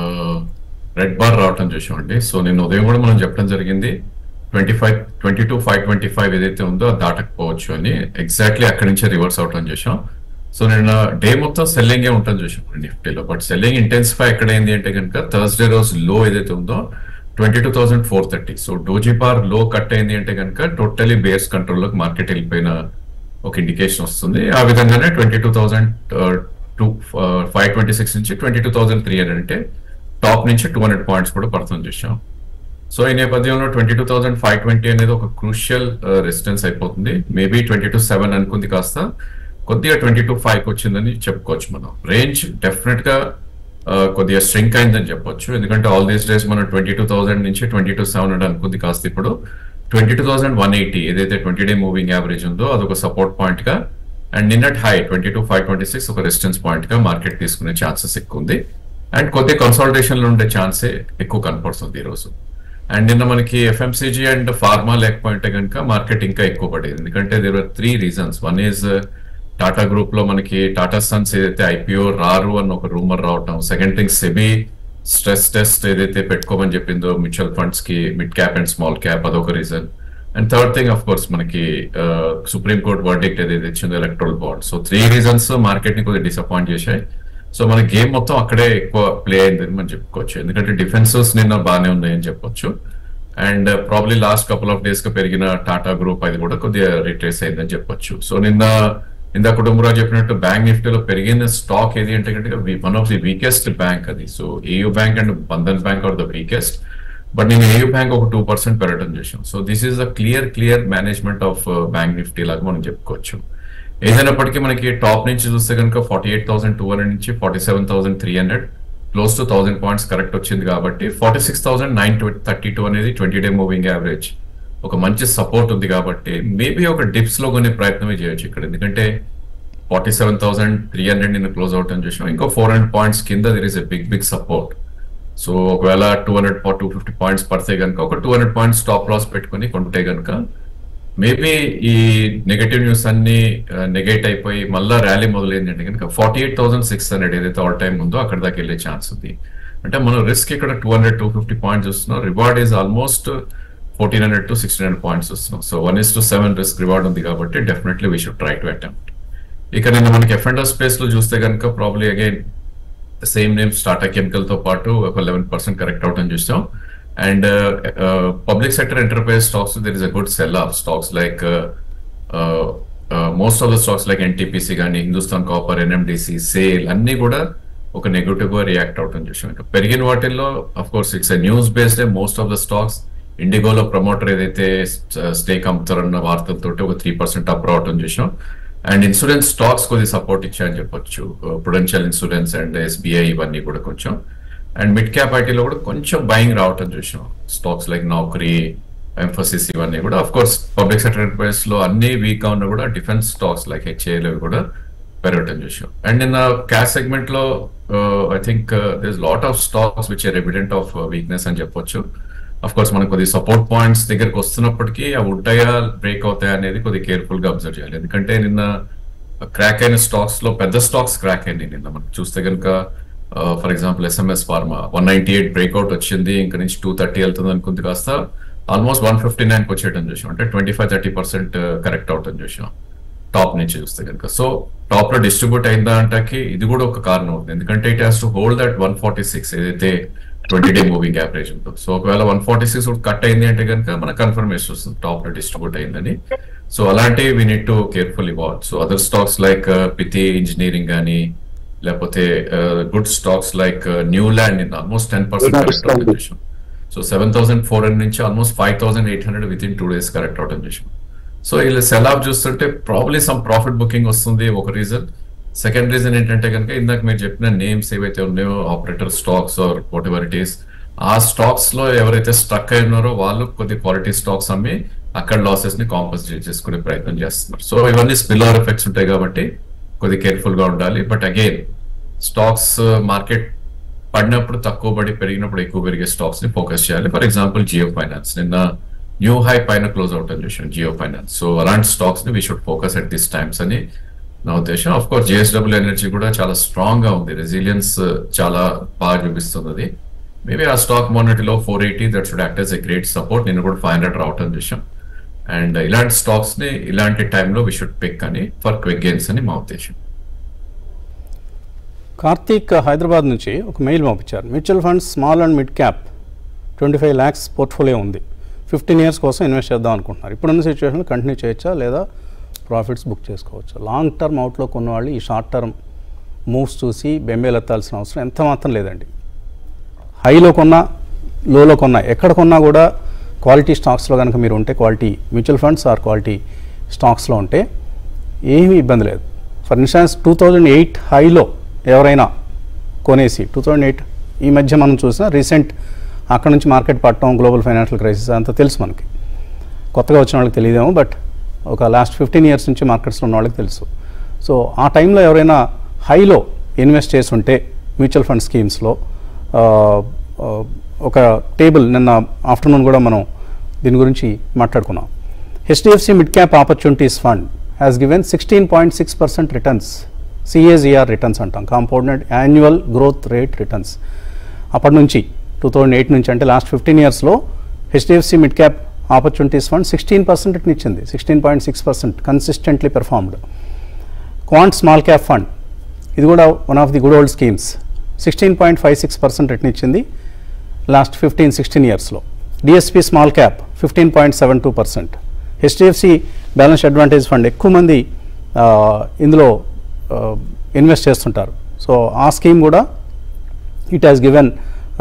రెడ్ బార్ రావటం చూసామండి సో నిన్న ఉదయం కూడా మనం చెప్పడం జరిగింది twenty five twenty two five twenty five ఏదైతే ఉందో అది దాటకపోవచ్చు అని ఎగ్జాక్ట్లీ అక్కడి నుంచే రివర్స్ అవటం చూసాం సో నిన్న డే మొత్తం సెల్లింగ్ ఏ ఉంటుంది చూసాం నిఫ్టీలో బట్ సెల్లింగ్ ఇంటెన్సిఫై ఎక్కడ అయింది అంటే కనుక థర్స్డే రోజు లో ఏదైతే ఉందో twenty two thousand four thirty so doji bar లో కట్ అయింది అంటే కనుక టోటలీ బేస్ కంట్రోల్లోకి మార్కెట్ వెళ్ళిపోయిన ఒక ఇండికేషన్ వస్తుంది ఆ విధంగానే twenty two thousand two five twenty six నుంచి twenty two thousand three hundred అంటే టాప్ నుంచి టూ హండ్రెడ్ పాయింట్స్ కూడా పడుతుంది చూసాం సో ఈ నేపథ్యంలో twenty two thousand five twenty అనేది ఒక క్రూషియల్ రెసిస్టెన్స్ అయిపోతుంది మేబీ ట్వంటీ టూ సెవెన్ అనుకుంది కాస్త కొద్దిగా ట్వంటీ టూ ఫైవ్ వచ్చిందని చెప్పుకోవచ్చు మనం రేంజ్ డెఫినెట్ గా ఆ, కొద్దిగా స్ట్రింక్ అయిందని చెప్పొచ్చు ఎందుకంటే ఆల్ దీస్ డేస్ మనం ట్వంటీ టూ థౌసండ్ నుంచి ట్వంటీ టూ సెవెన్ హండ్రెడ్ అనుకుంది కాస్త ఇప్పుడు twenty two thousand one eighty ఏదైతే ట్వంటీ డే మూవింగ్ యావరేజ్ ఉందో అదొక సపోర్ట్ పాయింట్ గా అండ్ నిన్నట్ high twenty two five twenty six ఒక రెసిస్టెన్స్ పాయింట్ గా మార్కెట్ తీసుకునే ఛాన్సెస్ ఎక్కువ ఉంది అండ్ కొద్ది కన్సల్టేషన్ లో ఉండే ఛాన్సే ఎక్కువ కనపడుతుంది ఈ రోజు అండ్ నిన్న మనకి ఎఫ్ఎంసీజీ అండ్ ఫార్మా లేకపోయింటే కనుక మార్కెట్ ఇంకా ఎక్కువ పడేది ఎందుకంటే there are three reasons one is Tata group లో మనకి టాటా సన్స్ ఏదైతే ఐపీఓ రారు అని ఒక రూమర్ రావటం second thing SEBI stress test ఏదైతే పెట్టుకోమని చెప్పిందో మ్యూచువల్ ఫండ్స్ కి mid cap and small cap అదొక reason and third thing of course మనకి సుప్రీం కోర్ట్ వర్డిక్ట్ ఏదైతే ఇచ్చిందో electoral bond so three reasons market ని కొద్దిగా డిసప్పాయింట్ చేశాయి సో మన గేమ్ మొత్తం అక్కడే ఎక్కువ ప్లే అయిందని మనం చెప్పుకోవచ్చు ఎందుకంటే డిఫెన్సెస్ నిన్న బాగానే ఉన్నాయని చెప్పొచ్చు and probably last couple of days గా పెరిగిన టాటా గ్రూప్ అది కూడా కొద్దిగా రిట్రేస్ అయిందని చెప్పొచ్చు సో నిన్న ఇంద కుటుంబరావు చెప్పినట్టు బ్యాంక్ నిఫ్టీలో పెరిగిన స్టాక్ ఏది అంటే కనుక one of the weakest bank అది so AU bank and Bandhan bank are the weakest but నేను ఏయూ బ్యాంక్ ఒక టూ పర్సెంట్ పెరగడం చూసాం so this is a clear clear management of bank Nifty లాగా మనం చెప్పుకోవచ్చు ఏదైనప్పటికీ మనకి టాప్ నుంచి చూస్తే కనుక forty eight thousand two hundred నుంచి forty seven thousand three hundred close to thousand points correct వచ్చింది కాబట్టి forty six thousand nine thirty two అనేది ట్వంటీ డే మూవింగ్ యావరేజ్ ఒక మంచి సపోర్ట్ ఉంది కాబట్టి మేబీ ఒక డిప్స్ లో కొనే ప్రయత్నమే చేయొచ్చు ఇక్కడ ఎందుకంటే forty seven thousand three hundred నిన్న క్లోజ్ అవుట్ అని చూసాం ఇంకో ఫోర్ హండ్రెడ్ పాయింట్స్ కింద there is a big big support so ఒకవేళ two hundred two fifty points పడితే కనుక ఒక two hundred points stop loss పెట్టుకొని కొంటే కనుక మేబీ ఈ నెగటివ్ న్యూస్ అన్ని నెగెట్ అయిపోయి మళ్ళా ర్యాలీ మొదలైంది అంటే కనుక forty eight thousand six hundred ఏదైతే ఆల్ టైమ్ ఉందో అక్కడ దాకా వెళ్ళే ఛాన్స్ ఉంది అంటే మనం రిస్క్ ఇక్కడ two hundred two fifty points చూస్తున్నాం reward is almost fourteen hundred to sixteen hundred points వస్తున్నాం so one is to seven risk reward ఉంది కాబట్టి definitely we should try to attempt ఇక నిన్న మనకి ఎఫ్ అండ్ స్పేస్ లో చూస్తే కనుక probably again same name Tata chemical తో పాటు ఒక లెవెన్ పర్సెంట్ కరెక్ట్ అవటం చూస్తాం and public sector enterprise stocks there is a good sell off stocks like most of the stocks like NTPC కానీ హిందుస్థాన్ కాపర్ ఎన్ఎండిసి సేల్ అన్ని కూడా ఒక నెగటివ్ గా రియాక్ట్ అవటం చూసాం ఇక పెరిగిన వాటిల్లో of course it's news based most of the stocks ఇండిగోలో ప్రమోటర్ ఏదైతే స్టేక్ అమ్ముతారన్న వార్తలతోటి ఒక త్రీ పర్సెంట్ అప్ రావటం చూసాం అండ్ ఇన్సూరెన్స్ స్టాక్స్ కొద్ది సపోర్ట్ ఇచ్చాయని చెప్పొచ్చు ప్రొడెన్షియల్ ఇన్సూరెన్స్ అండ్ ఎస్బీఐ ఇవన్నీ కూడా కొంచెం అండ్ మిడ్ క్యాప్ ఐటీలో కూడా కొంచెం బయింగ్ రావటం చూసాం స్టాక్స్ లైక్ నౌకరీ ఎంఫోసిస్ ఇవన్నీ కూడా of course public sector enterprise లో అన్ని వీక్ గా ఉన్నా కూడా డిఫెన్స్ స్టాక్స్ లైక్ హెచ్ఏఎల్ కూడా పెరగటం చూసాం అండ్ నిన్న క్యాష్ సెగ్మెంట్ లో I think this lot of stocks which are evident of weakness అని చెప్పొచ్చు అఫ్ కోర్స్ మనకు కొద్ది సపోర్ట్ పాయింట్స్ దగ్గరకు వస్తున్నప్పటికీ అవి ఉంటాయా బ్రేక్ అవుతాయా అనేది కొద్ది కేర్ఫుల్ గా అబ్జర్వ్ చేయాలి ఎందుకంటే నిన్న క్రాక్ అయిన స్టాక్స్ లో పెద్ద స్టాక్స్ క్రాక్ అయినాయి నిన్న మనం చూస్తే కనుక for example SMS Pharma one ninety eight breakout వచ్చింది ఇంకా నుంచి టూ థర్టీ వెళ్తుంది అనుకుంది కాస్త ఆల్మోస్ట్ వన్ ఫిఫ్టీ నైన్ కి వచ్చేయడం చూసాం అంటే twenty five thirty percent correct అవటం చూసాం టాప్ నుంచి చూస్తే కనుక సో టాప్ లో డిస్ట్రిబ్యూట్ అయిందా అంటాకి ఇది కూడా ఒక కారణం ఉంది ఎందుకంటే it has to hold that one forty six ఏదైతే ట్వంటీ డే మూవింగ్ యావరేజ్ ఉంటుంది సో ఒకవేళ వన్ ఫార్టీ సిక్స్ కట్ అయింది అంటే కనుక మన కన్ఫర్మేషన్ వస్తుంది టాప్ లో డిస్ట్రిబ్యూట్ అయిందని సో అలాంటి we need to careful watch so other stocks like Pitti Engineering కానీ లేకపోతే good stocks like new land in almost ten percent so seven thousand four hundred నుంచి almost five thousand eight hundred within two days correct అవడం చేసాం so ఇలా sell off చూస్తుంటే probably some profit booking వస్తుంది ఒక reason second reason ఏంటంటే కనుక ఇందాక మీరు చెప్పిన నేమ్స్ ఏవైతే ఉన్నాయో operator stocks are whatever it is ఈస్ ఆ స్టాక్స్ లో ఎవరైతే స్ట్రక్ అయి ఉన్నారో వాళ్ళు కొద్ది క్వాలిటీ స్టాక్స్ అమ్మి అక్కడ లాసెస్ ని కాంపన్సేట్ చేసుకునే ప్రయత్నం చేస్తున్నారు సో ఇవన్నీ స్పిల్ ఓవర్ ఎఫెక్ట్స్ ఉంటాయి కాబట్టి కొద్ది కేర్ఫుల్ గా ఉండాలి బట్ అగైన్ స్టాక్స్ మార్కెట్ పడినప్పుడు తక్కువ పడి పెరిగినప్పుడు ఎక్కువ పెరిగే స్టాక్స్ ని ఫోకస్ చేయాలి ఫర్ ఎగ్జాంపుల్ జియో ఫైనాన్స్ నిన్న న్యూ హై పైన క్లోజ్ అవుట్ అని చూసాం జియో ఫైనాన్స్ సో అలాంటి స్టాక్స్ ని we should focus at this times అని నా ఉద్దేశం ఆఫ్ కోర్స్ జిఎస్డబ్ల్యూ ఎనర్జీ కూడా చాలా స్ట్రాంగ్ గా ఉంది రెసిలియన్స్ చాలా బాగా చూపిస్తుంది అది మేబీ ఆ స్టాక్ మొన్నటిలో four eighty that should act as a great support నేను కూడా ఫైవ్ హండ్రెడ్ రావటం చూసాం అండ్ ఇలాంటి స్టాక్స్ ని ఇలాంటి టైంలో వి షుడ్ పిక్ అని ఫర్ క్విక్ గెయిన్స్ అని మా ఉద్దేశం కార్తీక్ హైదరాబాద్ నుంచి ఒక మెయిల్ పంపించారు mutual funds small and mid cap twenty five lakhs portfolio ఉంది ఫిఫ్టీన్ ఇయర్స్ కోసం ఇన్వెస్ట్ చేద్దాం అనుకుంటున్నారు ఇప్పుడున్న సిచ్యువేషన్లో కంటిన్యూ చేయొచ్చా లేదా ప్రాఫిట్స్ బుక్ చేసుకోవచ్చా లాంగ్ టర్మ్ అవుట్లోకి ఉన్న వాళ్ళు ఈ షార్ట్ టర్మ్ మూవ్స్ చూసి బెంబేలెత్తాల్సిన అవసరం ఎంత మాత్రం లేదండి హైలో కొన్నా లోలో కొన్నా ఎక్కడ కొన్నా కూడా క్వాలిటీ స్టాక్స్లో కనుక మీరు ఉంటే quality mutual funds or quality స్టాక్స్లో ఉంటే ఏమీ ఇబ్బంది లేదు for instance two thousand eight హైలో ఎవరైనా కొనేసి టూ థౌజండ్ ఎయిట్ ఈ మధ్య మనం చూసిన రీసెంట్ అక్కడ నుంచి మార్కెట్ పట్టడం గ్లోబల్ ఫైనాన్షియల్ క్రైసిస్ అంతా తెలుసు మనకి కొత్తగా వచ్చిన వాళ్ళకి తెలియదేమో బట్ ఒక లాస్ట్ ఫిఫ్టీన్ ఇయర్స్ నుంచి మార్కెట్స్లో ఉన్న వాళ్ళకి తెలుసు సో ఆ టైంలో ఎవరైనా హైలో ఇన్వెస్ట్ చేసి ఉంటే మ్యూచువల్ ఫండ్ స్కీమ్స్లో ఆ, ఆ, ఒక టేబుల్ నిన్న ఆఫ్టర్నూన్ కూడా మనం దీని గురించి మాట్లాడుకున్నాం HDFC mid cap opportunities fund has given sixteen point six percent returns CAGR returns అంటాం compounded annual growth rate returns అప్పటి నుంచి టూ థౌజండ్ ఎయిట్ నుంచి అంటే లాస్ట్ ఫిఫ్టీన్ ఇయర్స్లో HDFC mid cap opportunities fund sixteen percent ఇచ్చింది sixteen point six percent consistently performed quant small cap fund ఇది కూడా one of the good old schemes sixteen point five six percent return ఇచ్చింది last fifteen sixteen ఇయర్స్లో DSP small cap fifteen point seven two percent HDFC balance advantage fund ఎక్కువ మంది ఆ, ఇందులో invest చేస్తుంటారు so ఆ స్కీమ్ కూడా it has given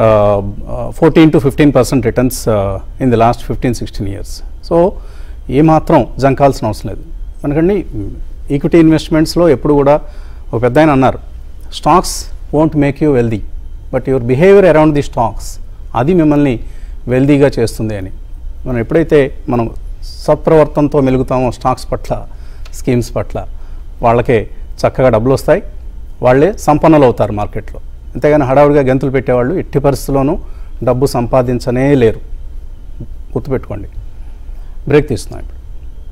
fourteen to fifteen percent returns in the last fifteen sixteen years so ఏమాత్రం జంకాల్సిన అవసరం లేదు మనకండి ఈక్విటీ ఇన్వెస్ట్మెంట్స్లో ఎప్పుడు కూడా ఒక పెద్ద ఆయన అన్నారు stocks won't make you wealthy but your behaviour around the stocks అది మిమ్మల్ని వెల్దీగా చేస్తుంది అని మనం ఎప్పుడైతే మనం సత్ప్రవర్తనతో మెలుగుతామో స్టాక్స్ పట్ల స్కీమ్స్ పట్ల వాళ్ళకే చక్కగా డబ్బులు వస్తాయి వాళ్ళే సంపన్నులు అవుతారు మార్కెట్లో అంతేగాని హడావుడిగా గెంతులు పెట్టేవాళ్ళు ఎట్టి పరిస్థితుల్లోనూ డబ్బు సంపాదించనే లేరు గుర్తుపెట్టుకోండి బ్రేక్ తీస్తున్నాం ఇప్పుడు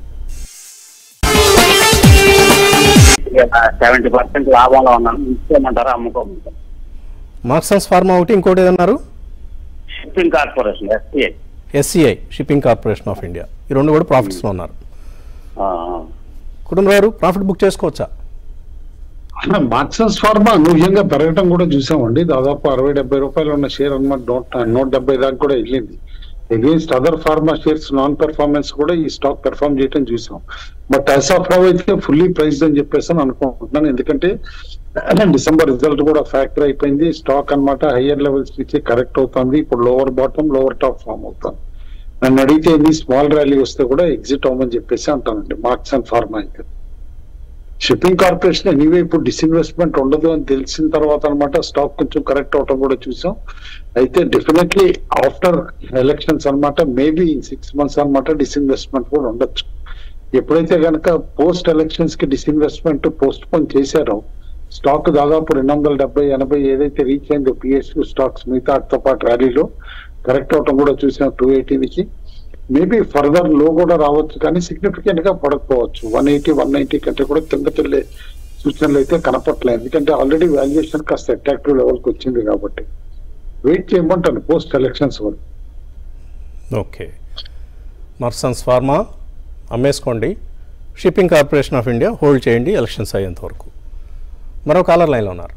సెవెంటీ పర్సెంట్ లాభంలో ఉన్నాను ఇచ్చేయమంటారా అమ్ముకోమంటారు మార్క్సన్స్ ఫార్మా ఒకటి ఇంకోటి ఏదన్నారు shipping corporation STI SCI shipping corporation of India ఈ రెండు కూడా ప్రాఫిట్స్లో ఉన్నారు కుటుంబరావు ప్రాఫిట్ బుక్ చేసుకోవచ్చా మార్క్సన్స్ ఫార్మా అనూహ్యంగా పెరగటం కూడా చూసామండి దాదాపు అరవై డెబ్బై రూపాయలు ఉన్న షేర్ అన్నమాట నూట నూట డెబ్బై దాకా కూడా వెళ్ళింది against other pharma shares non performance కూడా ఈ స్టాక్ పెర్ఫార్మ్ చేయటం చూసాం బట్ యాజ్ ఆఫ్ నౌ అయితే ఫుల్లీ ప్రైస్ అని చెప్పేసి అని అనుకుంటున్నాను ఎందుకంటే డిసెంబర్ రిజల్ట్ కూడా ఫ్యాక్టర్ అయిపోయింది స్టాక్ అన్నమాట హయ్యర్ లెవెల్స్ నుంచి కరెక్ట్ అవుతుంది ఇప్పుడు lower bottom lower top form అవుతుంది నన్ను అడిగితే ఎన్ని స్మాల్ ర్యాలీ వస్తే కూడా ఎగ్జిట్ అవ్వమని చెప్పేసి అంటానండి మార్క్స్ అండ్ ఫార్మా అయితే షిప్పింగ్ కార్పొరేషన్ ఎనీవే ఇప్పుడు డిస్ఇన్వెస్ట్మెంట్ ఉండదు అని తెలిసిన తర్వాత అన్నమాట స్టాక్ కొంచెం కరెక్ట్ అవటం కూడా చూసాం అయితే డెఫినెట్లీ ఆఫ్టర్ ఎలక్షన్స్ అన్నమాట మేబీ ఇన్ సిక్స్ మంత్స్ అన్నమాట డిస్ఇన్వెస్ట్మెంట్ కూడా ఉండొచ్చు ఎప్పుడైతే కనుక పోస్ట్ ఎలక్షన్స్ కి డిస్ఇన్వెస్ట్మెంట్ పోస్ట్ పోన్ చేశారో స్టాక్ దాదాపు రెండు వందల డెబ్బై ఎనభై ఏదైతే రీచ్ అయిందో పిఎస్యూ స్టాక్స్ మిగతా వాటితో పాటు ర్యాలీలో కరెక్ట్ అవటం కూడా చూసాం టూ ఎయిటీకి మేబీ ఫర్దర్ లో కూడా రావచ్చు కానీ సిగ్నిఫికెంట్ గా పడకపోవచ్చు వన్ ఎయిటీ వన్ నైన్టీ కంటే కూడా కిందకి వెళ్ళే సూచనలు అయితే కనపట్లేదు ఎందుకంటే ఆల్రెడీ వాల్యుయేషన్ కాస్త అట్రాక్టివ్ లెవెల్ కి వచ్చింది కాబట్టి వెయిట్ చేయమంటాను పోస్ట్ ఎలక్షన్స్ వరకు ఓకే మర్సన్స్ ఫార్మా అమ్మేసుకోండి shipping corporation of India hold చేయండి ఎలక్షన్స్ అయ్యేంత వరకు మరో కాలర్ లైన్లో ఉన్నారు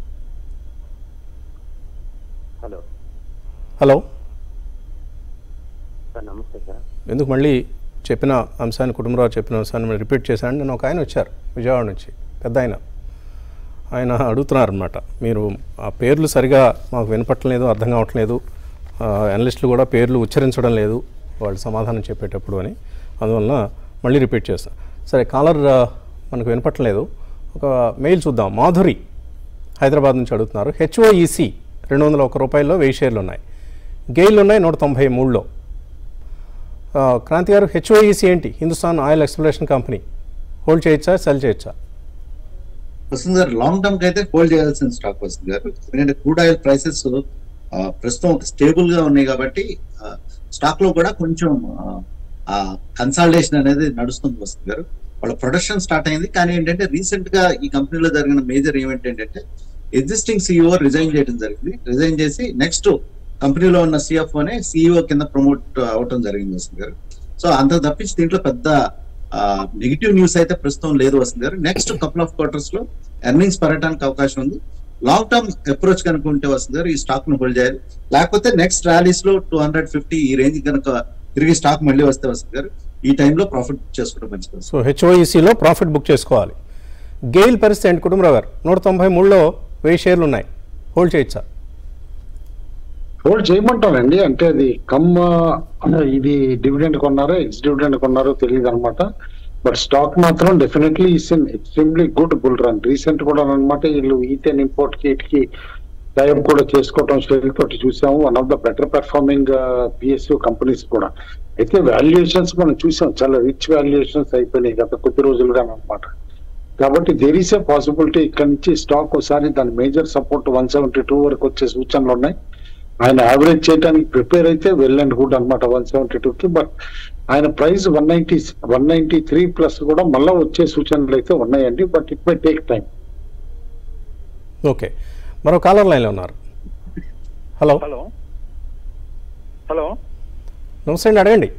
హలో హలో సార్ నమస్తే సార్ ఎందుకు మళ్ళీ చెప్పిన అంశాన్ని కుటుంబరావు చెప్పిన అంశాన్ని మళ్ళీ రిపీట్ చేశాను నేను ఒక ఆయన వచ్చారు విజయవాడ నుంచి పెద్ద ఆయన ఆయన అడుగుతున్నారు అనమాట మీరు ఆ పేర్లు సరిగా మాకు వినపట్టలేదు అర్థం కావట్లేదు అనలిస్టులు కూడా పేర్లు ఉచ్చరించడం లేదు వాళ్ళు సమాధానం చెప్పేటప్పుడు అని అందువలన మళ్ళీ రిపీట్ చేస్తాను సరే కాలర్ ఆ, మనకు వినపట్టలేదు ఒక మెయిల్ చూద్దాం మాధురి హైదరాబాద్ నుంచి అడుగుతున్నారు హెచ్ఓఈసి రెండు వందల ఒక రూపాయల్లో వెయ్యి షేర్లు ఉన్నాయి గెయిల్ ఉన్నాయి నూట తొంభై మూడులో ఆ, క్రాంతి గారు హెచ్ఓఈసి ఏంటి Hindustan oil exploration company hold చేయొచ్చా సెల్ చేయొచ్చా వసంత్ గారు లాంగ్ టర్మ్ కి అయితే హోల్డ్ చేయాల్సిన స్టాక్ వస్తుంది గారు ఎందుకంటే క్రూడ్ ఆయిల్ ప్రైసెస్ ప్రస్తుతం స్టేబుల్ గా ఉన్నాయి కాబట్టి స్టాక్ లో కూడా కొంచెం ఆ కన్సాలిడేషన్ అనేది నడుస్తుంది వస్తుంది గారు వాళ్ళ ప్రొడక్షన్ స్టార్ట్ అయింది కానీ ఏంటంటే రీసెంట్ గా ఈ కంపెనీలో జరిగిన మేజర్ ఈవెంట్ ఏంటంటే ఎగ్జిస్టింగ్ సిఇఓ రిజైన్ చేయడం జరిగింది రిజైన్ చేసి నెక్స్ట్ కంపెనీలో ఉన్న సిఎఫ్ఓ నే సిఇఓ కింద ప్రమోట్ అవటం జరిగింది వస్తుంది గారు సో అంత తప్పించి దీంట్లో పెద్ద నెగిటివ్ న్యూస్ అయితే ప్రస్తుతం లేదు వస్తుంది గారు నెక్స్ట్ కపుల్ ఆఫ్ క్వార్టర్స్ లో ఎర్నింగ్స్ పెరగడానికి అవకాశం ఉంది లాంగ్ టర్మ్ అప్రోచ్ కనుక ఉంటే వస్తుంది గారు ఈ స్టాక్ ను హోల్డ్ చేయాలి లేకపోతే నెక్స్ట్ ర్యాలీస్ లో టూ హండ్రెడ్ ఫిఫ్టీ ఈ రేంజ్ కనుక తిరిగి స్టాక్ మళ్ళీ వస్తే వస్తుంది గారు ఈ టైంలో ప్రాఫిట్ చేసుకోవడం మంచిది వస్తుంది. సో హెచ్ఓఈసీలో ప్రాఫిట్ బుక్ చేసుకోవాలి గెయిల్ పరిస్థితి ఏంటి కుటుంబరావు గారు నూట తొంభై మూడులో వెయ్యి షేర్లు ఉన్నాయి హోల్డ్ చేయొచ్చా హోల్డ్ చేయమంటానండి అంటే అది కమ్ ఇది డివిడెండ్ కొన్నారో ఎక్స్ డివిడెండ్ కొన్నారో తెలియదు అనమాట బట్ స్టాక్ మాత్రం definitely is in extremely good bull run recent కూడా అనమాట వీళ్ళు ఈథెన్ ఇంపోర్ట్ కి ఇటుకి టైప్ కూడా చేసుకోవటం షేర్ తోటి చూసాము one of the better performing PSU companies కూడా అయితే వాల్యుయేషన్స్ మనం చూసాం చాలా రిచ్ వాల్యుయేషన్స్ అయిపోయినాయి గత కొద్ది రోజులుగా అనమాట కాబట్టి దేర్ ఈస్ ఏ పాసిబిలిటీ ఇక్కడ నుంచి స్టాక్ ఒకసారి దాని major support one seventy two వరకు వచ్చే సూచనలు ఉన్నాయి ఆయన యావరేజ్ చేయడానికి ప్రిపేర్ అయితే వెల్ అండ్ గుడ్ అనమాట వన్ సెవెంటీ టూ కి బట్ ఆయన price one ninety one ninety three plus కూడా మళ్ళీ వచ్చే సూచనలు అయితే ఉన్నాయండి but it may take time okay మరో కాలర్ లైన్లో ఉన్నారు హలో హలో హలో నమస్తే అండి అడగండి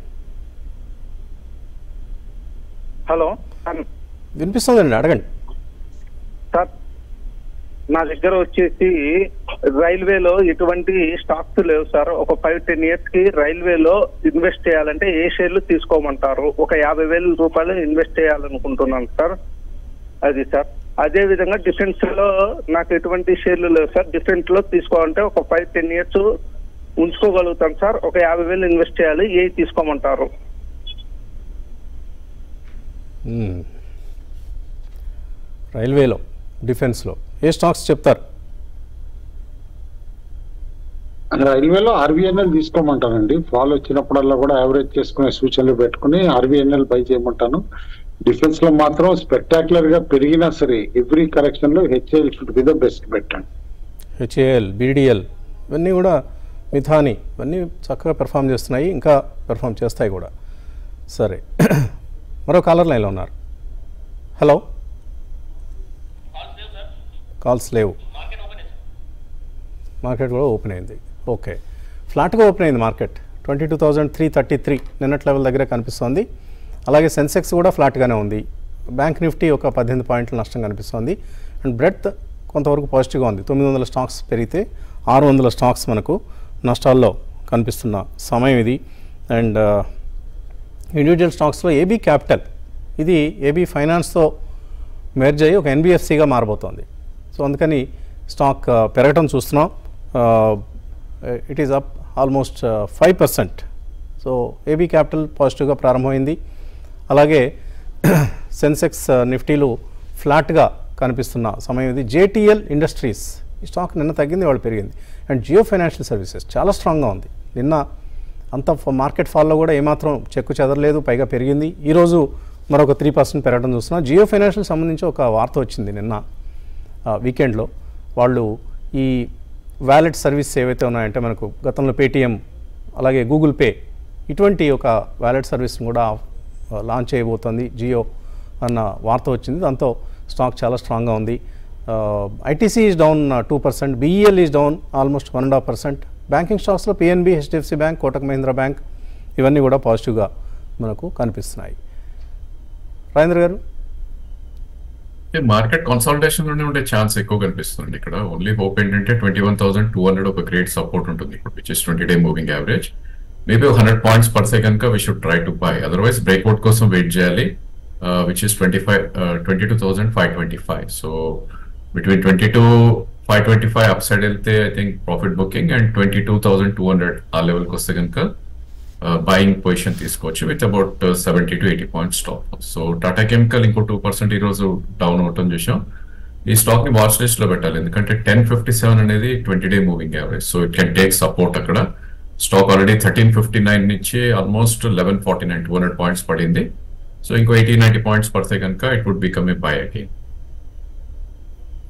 హలో సార్ వినిపిస్తుందండి అడగండి సార్ నా దగ్గర వచ్చేసి రైల్వేలో ఎటువంటి స్టాక్స్ లేవు సార్ ఒక ఫైవ్ టెన్ ఇయర్స్ కి రైల్వేలో ఇన్వెస్ట్ చేయాలంటే ఏ షేర్లు తీసుకోమంటారు ఒక యాభై వేల రూపాయలు ఇన్వెస్ట్ చేయాలనుకుంటున్నాను సార్ అది సార్ అదే విధంగా డిఫెన్స్ లో నాకు ఎటువంటి షేర్లు లేవు సార్ డిఫెన్స్ లో తీసుకోవాలంటే ఒక ఫైవ్ టెన్ ఇయర్స్ ఉంచుకోగలుగుతాం సార్ ఒక యాభై వేలు ఇన్వెస్ట్ చేయాలి ఏ తీసుకోమంటారు మ్మ్. రైల్వేలో డిఫెన్స్లో ఏ స్టాక్స్ చెప్తారు రైల్వేలో ఆర్బీఎన్ఎల్ తీసుకోమంటానండి ఫాల్ వచ్చినప్పుడల్లా కూడా యావరేజ్ చేసుకునే సూచనలు పెట్టుకుని ఆర్బీఎన్ఎల్ బై చేయమంటాను డిఫెన్స్ లో మాత్రం స్పెక్టాక్యులర్ గా పెరిగినా సరే ఎవ్రీ కరెక్షన్ లో HAL should be the best bet అండి హెచ్ఏఎల్ బీడిఎల్ ఇవన్నీ కూడా మిథాని ఇవన్నీ చక్కగా పెర్ఫామ్ చేస్తున్నాయి ఇంకా పెర్ఫామ్ చేస్తాయి కూడా సరే మరో కాలర్ లైన్లో ఉన్నారు హలో కాల్స్ లేవు మార్కెట్ కూడా ఓపెన్ అయింది ఓకే ఫ్లాట్గా ఓపెన్ అయింది market twenty two thousand three thirty three నిన్నటి లెవెల్ దగ్గర కనిపిస్తోంది అలాగే సెన్సెక్స్ కూడా ఫ్లాట్గానే ఉంది బ్యాంక్ నిఫ్టీ ఒక పద్దెనిమిది పాయింట్ల నష్టం కనిపిస్తోంది అండ్ బ్రెడ్త్ కొంతవరకు పాజిటివ్గా ఉంది తొమ్మిది వందల స్టాక్స్ పెరిగితే ఆరు వందల స్టాక్స్ మనకు నష్టాల్లో కనిపిస్తున్న సమయం ఇది అండ్ ఇండివిజువల్ స్టాక్స్లో ఏబీ క్యాపిటల్ ఇది ఏబీ ఫైనాన్స్తో మెర్జ్ అయ్యి ఒక ఎన్బిఎఫ్సిగా మారబోతోంది సో అందుకని స్టాక్ ఆ, పెరగటం చూస్తున్నాం it is up almost five percent so AB capital పాజిటివ్గా ప్రారంభమైంది అలాగే సెన్సెక్స్ ఆ, నిఫ్టీలు ఫ్లాట్గా కనిపిస్తున్న సమయం ఇది జేటీఎల్ ఇండస్ట్రీస్ ఈ స్టాక్ నిన్న తగ్గింది వాళ్ళు పెరిగింది అండ్ జియో ఫైనాన్షియల్ సర్వీసెస్ చాలా స్ట్రాంగ్గా ఉంది నిన్న అంత ఫ- మార్కెట్ ఫాల్లో కూడా ఏమాత్రం చెక్కు చెదరలేదు పైగా పెరిగింది ఈరోజు మరొక త్రీ పర్సెంట్ పెరగడం చూస్తున్నాం జియో ఫైనాన్షియల్ సంబంధించి ఒక వార్త వచ్చింది నిన్న ఆ, వీకెండ్లో వాళ్ళు ఈ వ్యాలెట్ సర్వీస్ ఏవైతే ఉన్నాయంటే మనకు గతంలో పేటిఎం అలాగే గూగుల్ పే ఇటువంటి ఒక వ్యాలెట్ సర్వీస్ని కూడా ఆ, లాంచ్ చేయబోతోంది జియో అన్న వార్త వచ్చింది దాంతో స్టాక్ చాలా స్ట్రాంగ్గా ఉంది ITC is down two percent BEL is down almost one and half percent banking స్టాక్స్లో PNB HDFC bank Kotak Mahindra bank ఇవన్నీ కూడా పాజిటివ్గా మనకు కనిపిస్తున్నాయి రాజేంద్ర గారు మార్కెట్ కన్సల్టేషన్ లోనే ఉండే ఛాన్స్ ఎక్కువ కనిపిస్తుంది ఇక్కడ ఓన్లీ హోప్ ఏంటంటే twenty one thousand two hundred ఒక గ్రేట్ సపోర్ట్ ఉంటుంది ఇప్పుడు which is twenty day moving average maybe ఒక హండ్రెడ్ పాయింట్స్ పడితే కనుక we should try to buy otherwise breakout కోసం వెయిట్ చేయాలి which is twenty five twenty two thousand five twenty five so between twenty two five twenty five upside వెళ్తే I think profit booking and twenty two thousand two hundred ఆ లెవెల్కి వస్తే కనుక buying position తీసుకోవచ్చు with about seventy to eighty points stock so Tata chemical ఇంకో two percent ఈ రోజు down అవటం చూసాం ఈ స్టాక్ ని వాచ్ లిస్ట్ లో పెట్టాలి ఎందుకంటే టెన్ ఫిఫ్టీ సెవెన్ అనేది twenty day moving average so it can take support అక్కడ stock already thirteen fifty nine నుంచి almost eleven forty nine two hundred points పడింది సో ఇంకో ఎయిటీ నైన్టీ పాయింట్స్ పడితే కనుక it would become a buy again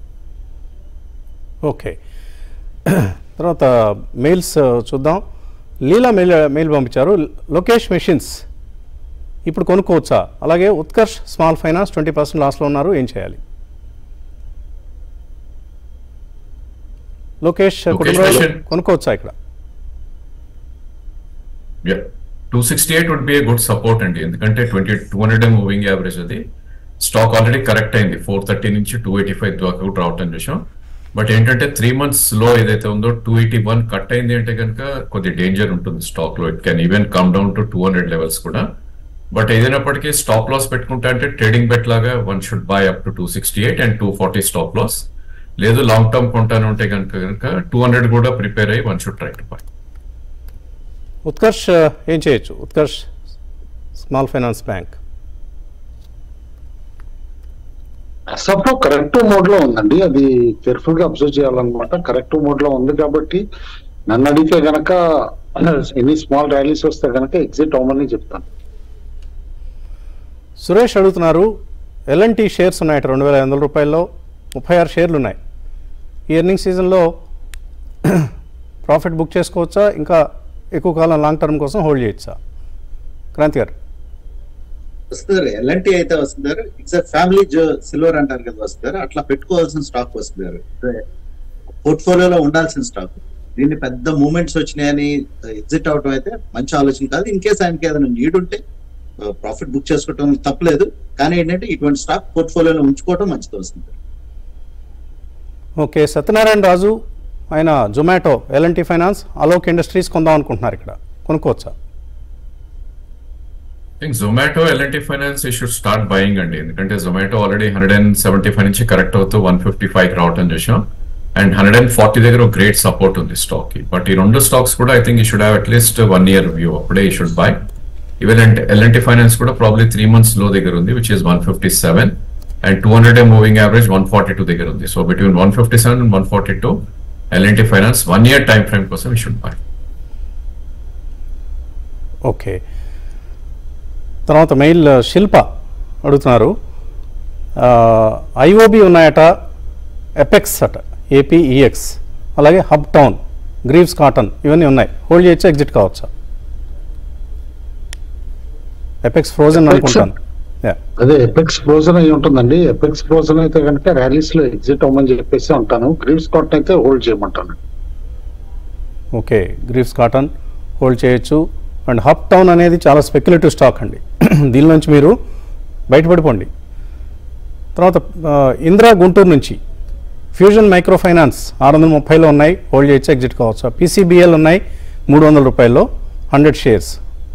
okay తర్వాత mails చూద్దాం Leela mail mail పంపించారు Lokesh machines ఇప్పుడు కొనుక్కోవచ్చా అలాగే Utkarsh small finance twenty percent లాస్లో ఉన్నారు ఏం చేయాలి లోకేష్ లోకేష్ కుటుంబంలో మెషిన్. కొనుక్కోవచ్చా ఇక్కడ two sixty eight would be a good support అండి ఎందుకంటే twenty two hundred moving average అది స్టాక్ ఆల్రెడీ కరెక్ట్ అయింది ఫోర్ థర్టీ నుంచి టూ ఎయిటీ ఫైవ్ దాకా కూడా రావటం చూసాం బట్ ఏంటంటే త్రీ మంత్స్ లో ఏదైతే ఉందో టూ ఎయిటీ వన్ కట్ అయింది అంటే కనుక కొద్ది డేంజర్ ఉంటుంది స్టాక్ లో it can even come down to two hundred levels కూడా బట్ ఏదైనప్పటికీ స్టాప్ లాస్ పెట్టుకుంటా అంటే ట్రేడింగ్ బెట్ లాగా one should buy up to two sixty eight and two forty stop loss లేదు లాంగ్ టర్మ్ కొంటాను ఉంటే కనుక కనుక టూ హండ్రెడ్ కూడా ప్రిపేర్ అయ్యి one should try to buy Utkarsh ఏం చేయొచ్చు ఉత్కర్ష్ స్మాల్ ఫైనాన్స్ బ్యాంక్ అసలు కరెక్ట్ మోడ్ లో ఉందండి అది కేర్ఫుల్ గా అబ్జర్వ్ చేయాలన్నమాట కరెక్ట్ మోడ్ లో ఉంది కాబట్టి నన్ను అడిగితే గనక ఎన్ని స్మాల్ ర్యాలీస్ వస్తే గనక ఎగ్జిట్ అవ్వమని చెప్తాను సురేష్ అడుగుతున్నారు ఎల్ఎన్టీ షేర్స్ ఉన్నాయట రెండు వేల ఐదు వందల రూపాయల్లో ముప్పై ఆరు షేర్లు ఉన్నాయి ఈ ఎర్నింగ్ సీజన్లో ప్రాఫిట్ బుక్ చేసుకోవచ్చా ఇంకా ఎక్కువ కాలం లాంగ్ టర్మ్ కోసం హోల్డ్ చేయొచ్చా క్రాంతి గారు వస్తారు ఎల్ఎన్టీ అయితే వస్తున్నారు ఇట్స్ ఫ్యామిలీ సిల్వర్ అంటారు కదా వస్తారు అట్లా పెట్టుకోవాల్సిన స్టాక్ వస్తున్నారు పోర్ట్ఫోలియోలో ఉండాల్సిన స్టాక్ దీన్ని పెద్ద మూమెంట్స్ వచ్చినాయని ఎగ్జిట్ అవటం అయితే మంచి ఆలోచన కాదు ఇన్ కేస్ ఆయనకి ఏదైనా నీడ్ ఉంటే ప్రాఫిట్ బుక్ చేసుకోవటం తప్పలేదు కానీ ఏంటంటే ఇటువంటి స్టాక్ పోర్ట్ఫోలియోలో ఉంచుకోవటం మంచిది వస్తుంది ఓకే సత్యనారాయణ రాజు ఆయన Zomato LNT finance Alok industries కొందాం అనుకుంటున్నారు ఇక్కడ కొనుక్కోవచ్చా think Zomato LNT finance we should start buying అండి ఎందుకంటే Zomato already hundred and seventy five నుంచి కరెక్ట్ అవుతూ వన్ ఫిఫ్టీ ఫైవ్ రావటం చూసాం అండ్ హండ్రెడ్ అండ్ ఫార్టీ దగ్గర ఒక గ్రేట్ సపోర్ట్ ఉంది స్టాక్ కి బట్ ఈ రెండు స్టాక్స్ కూడా I think we should have at least one year view అప్పుడే ఈ షుడ్ బై ఈవెన్ అంటే ఎల్ఎన్టీ ఫైనాన్స్ కూడా ప్రాబ్లీ త్రీ మంత్స్ లో దగ్గర ఉంది which is one fifty seven and two hundred moving average one forty two దగ్గర ఉంది so between one fifty seven and one forty two LNT finance one year time frame కోసం we should buy okay తర్వాత mail Shilpa అడుగుతున్నారు IOB ఉన్నాయట apex అట ఏపీఈఎక్స్ అలాగే hub town Greaves cotton ఇవన్నీ ఉన్నాయి హోల్డ్ చేయొచ్చా ఎగ్జిట్ కావచ్చా ఎపెక్స్ ఫ్రోజన్ Apex? అనుకుంటాను యా అదే ఎపెక్స్ ఫ్రోజన్ అయి ఉంటుందండి ఎపెక్స్ ఫ్రోజన్ అయితే కనుక ర్యాలీస్ లో ఎగ్జిట్ అవ్వమని చెప్పేసి అంటాను గ్రీవ్స్ కాటన్ అయితే హోల్డ్ చేయమంటాను ఓకే గ్రీవ్స్ కాటన్ హోల్డ్ చేయొచ్చు అండ్ హబ్ టౌన్ అనేది చాలా స్పెక్యులేటివ్ స్టాక్ అండి దీని నుంచి మీరు బయటపడిపోండి తర్వాత ఆ, ఇందిరా గుంటూరు నుంచి ఫ్యూజన్ మైక్రో ఫైనాన్స్ ఆరు వందల ముప్పైలో ఉన్నాయి హోల్డ్ చేయొచ్చు ఎగ్జిట్ కావచ్చు పీసీబీఎల్ ఉన్నాయి మూడు వందల రూపాయల్లో హండ్రెడ్ షేర్స్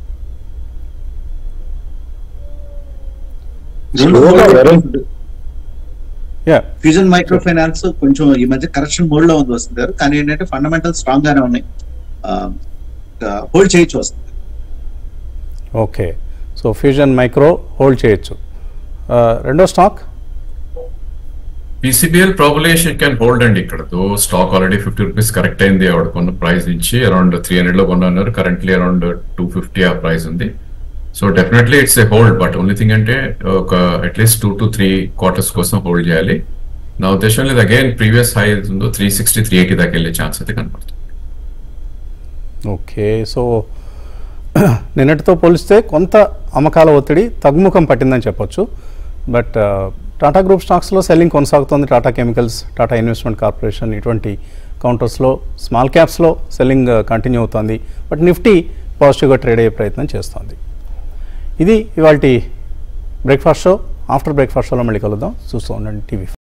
స్లోగా very yeah Fusion micro finance కొంచెం ఈ మధ్య కరెక్షన్ మోడ్ లో ఉంది వస్తున్నారు కానీ ఏంటంటే ఫండమెంటల్ స్ట్రాంగ్ గానే ఉన్నాయి హోల్డ్ చేయొచ్చు వస్తుంది okay so Fusion micro hold చేయొచ్చు ఆ, రెండో స్టాక్ పీసీబీఎల్ ప్రాబులేషన్ క్యాన్ హోల్డ్ అండి ఇక్కడ stock already fifty rupees correct అయింది ఆవిడ కొన్న ప్రైస్ నుంచి అరౌండ్ త్రీ హండ్రెడ్ లో కొన్నారు కరెంట్లీ అరౌండ్ టూ ఫిఫ్టీ ఆ ప్రైస్ ఉంది so definitely it's a hold but only thing అంటే ఒక at least two to three quarters కోసం హోల్డ్ చేయాలి నా ఉద్దేశం లేదు అగైన్ ప్రీవియస్ హై ఉందో త్రీ సిక్స్టీ త్రీ ఎయిటీ దాకా వెళ్ళే ఛాన్స్ అయితే కనపడుతుంది ఓకే సో నిన్నటితో పోలిస్తే కొంత అమ్మకాల ఒత్తిడి తగ్గుముఖం పట్టిందని చెప్పొచ్చు బట్ టాటా గ్రూప్ స్టాక్స్లో సెల్లింగ్ కొనసాగుతోంది Tata chemicals Tata investment corporation ఇటువంటి కౌంటర్స్లో స్మాల్ క్యాప్స్లో సెల్లింగ్ కంటిన్యూ అవుతోంది బట్ నిఫ్టీ పాజిటివ్గా ట్రేడ్ అయ్యే ప్రయత్నం చేస్తోంది ఇది ఇవాళ బ్రేక్ఫాస్ట్ షో ఆఫ్టర్ బ్రేక్ఫాస్ట్ షోలో మళ్ళీ కలుద్దాం చూస్తూ ఉండండి టీవీ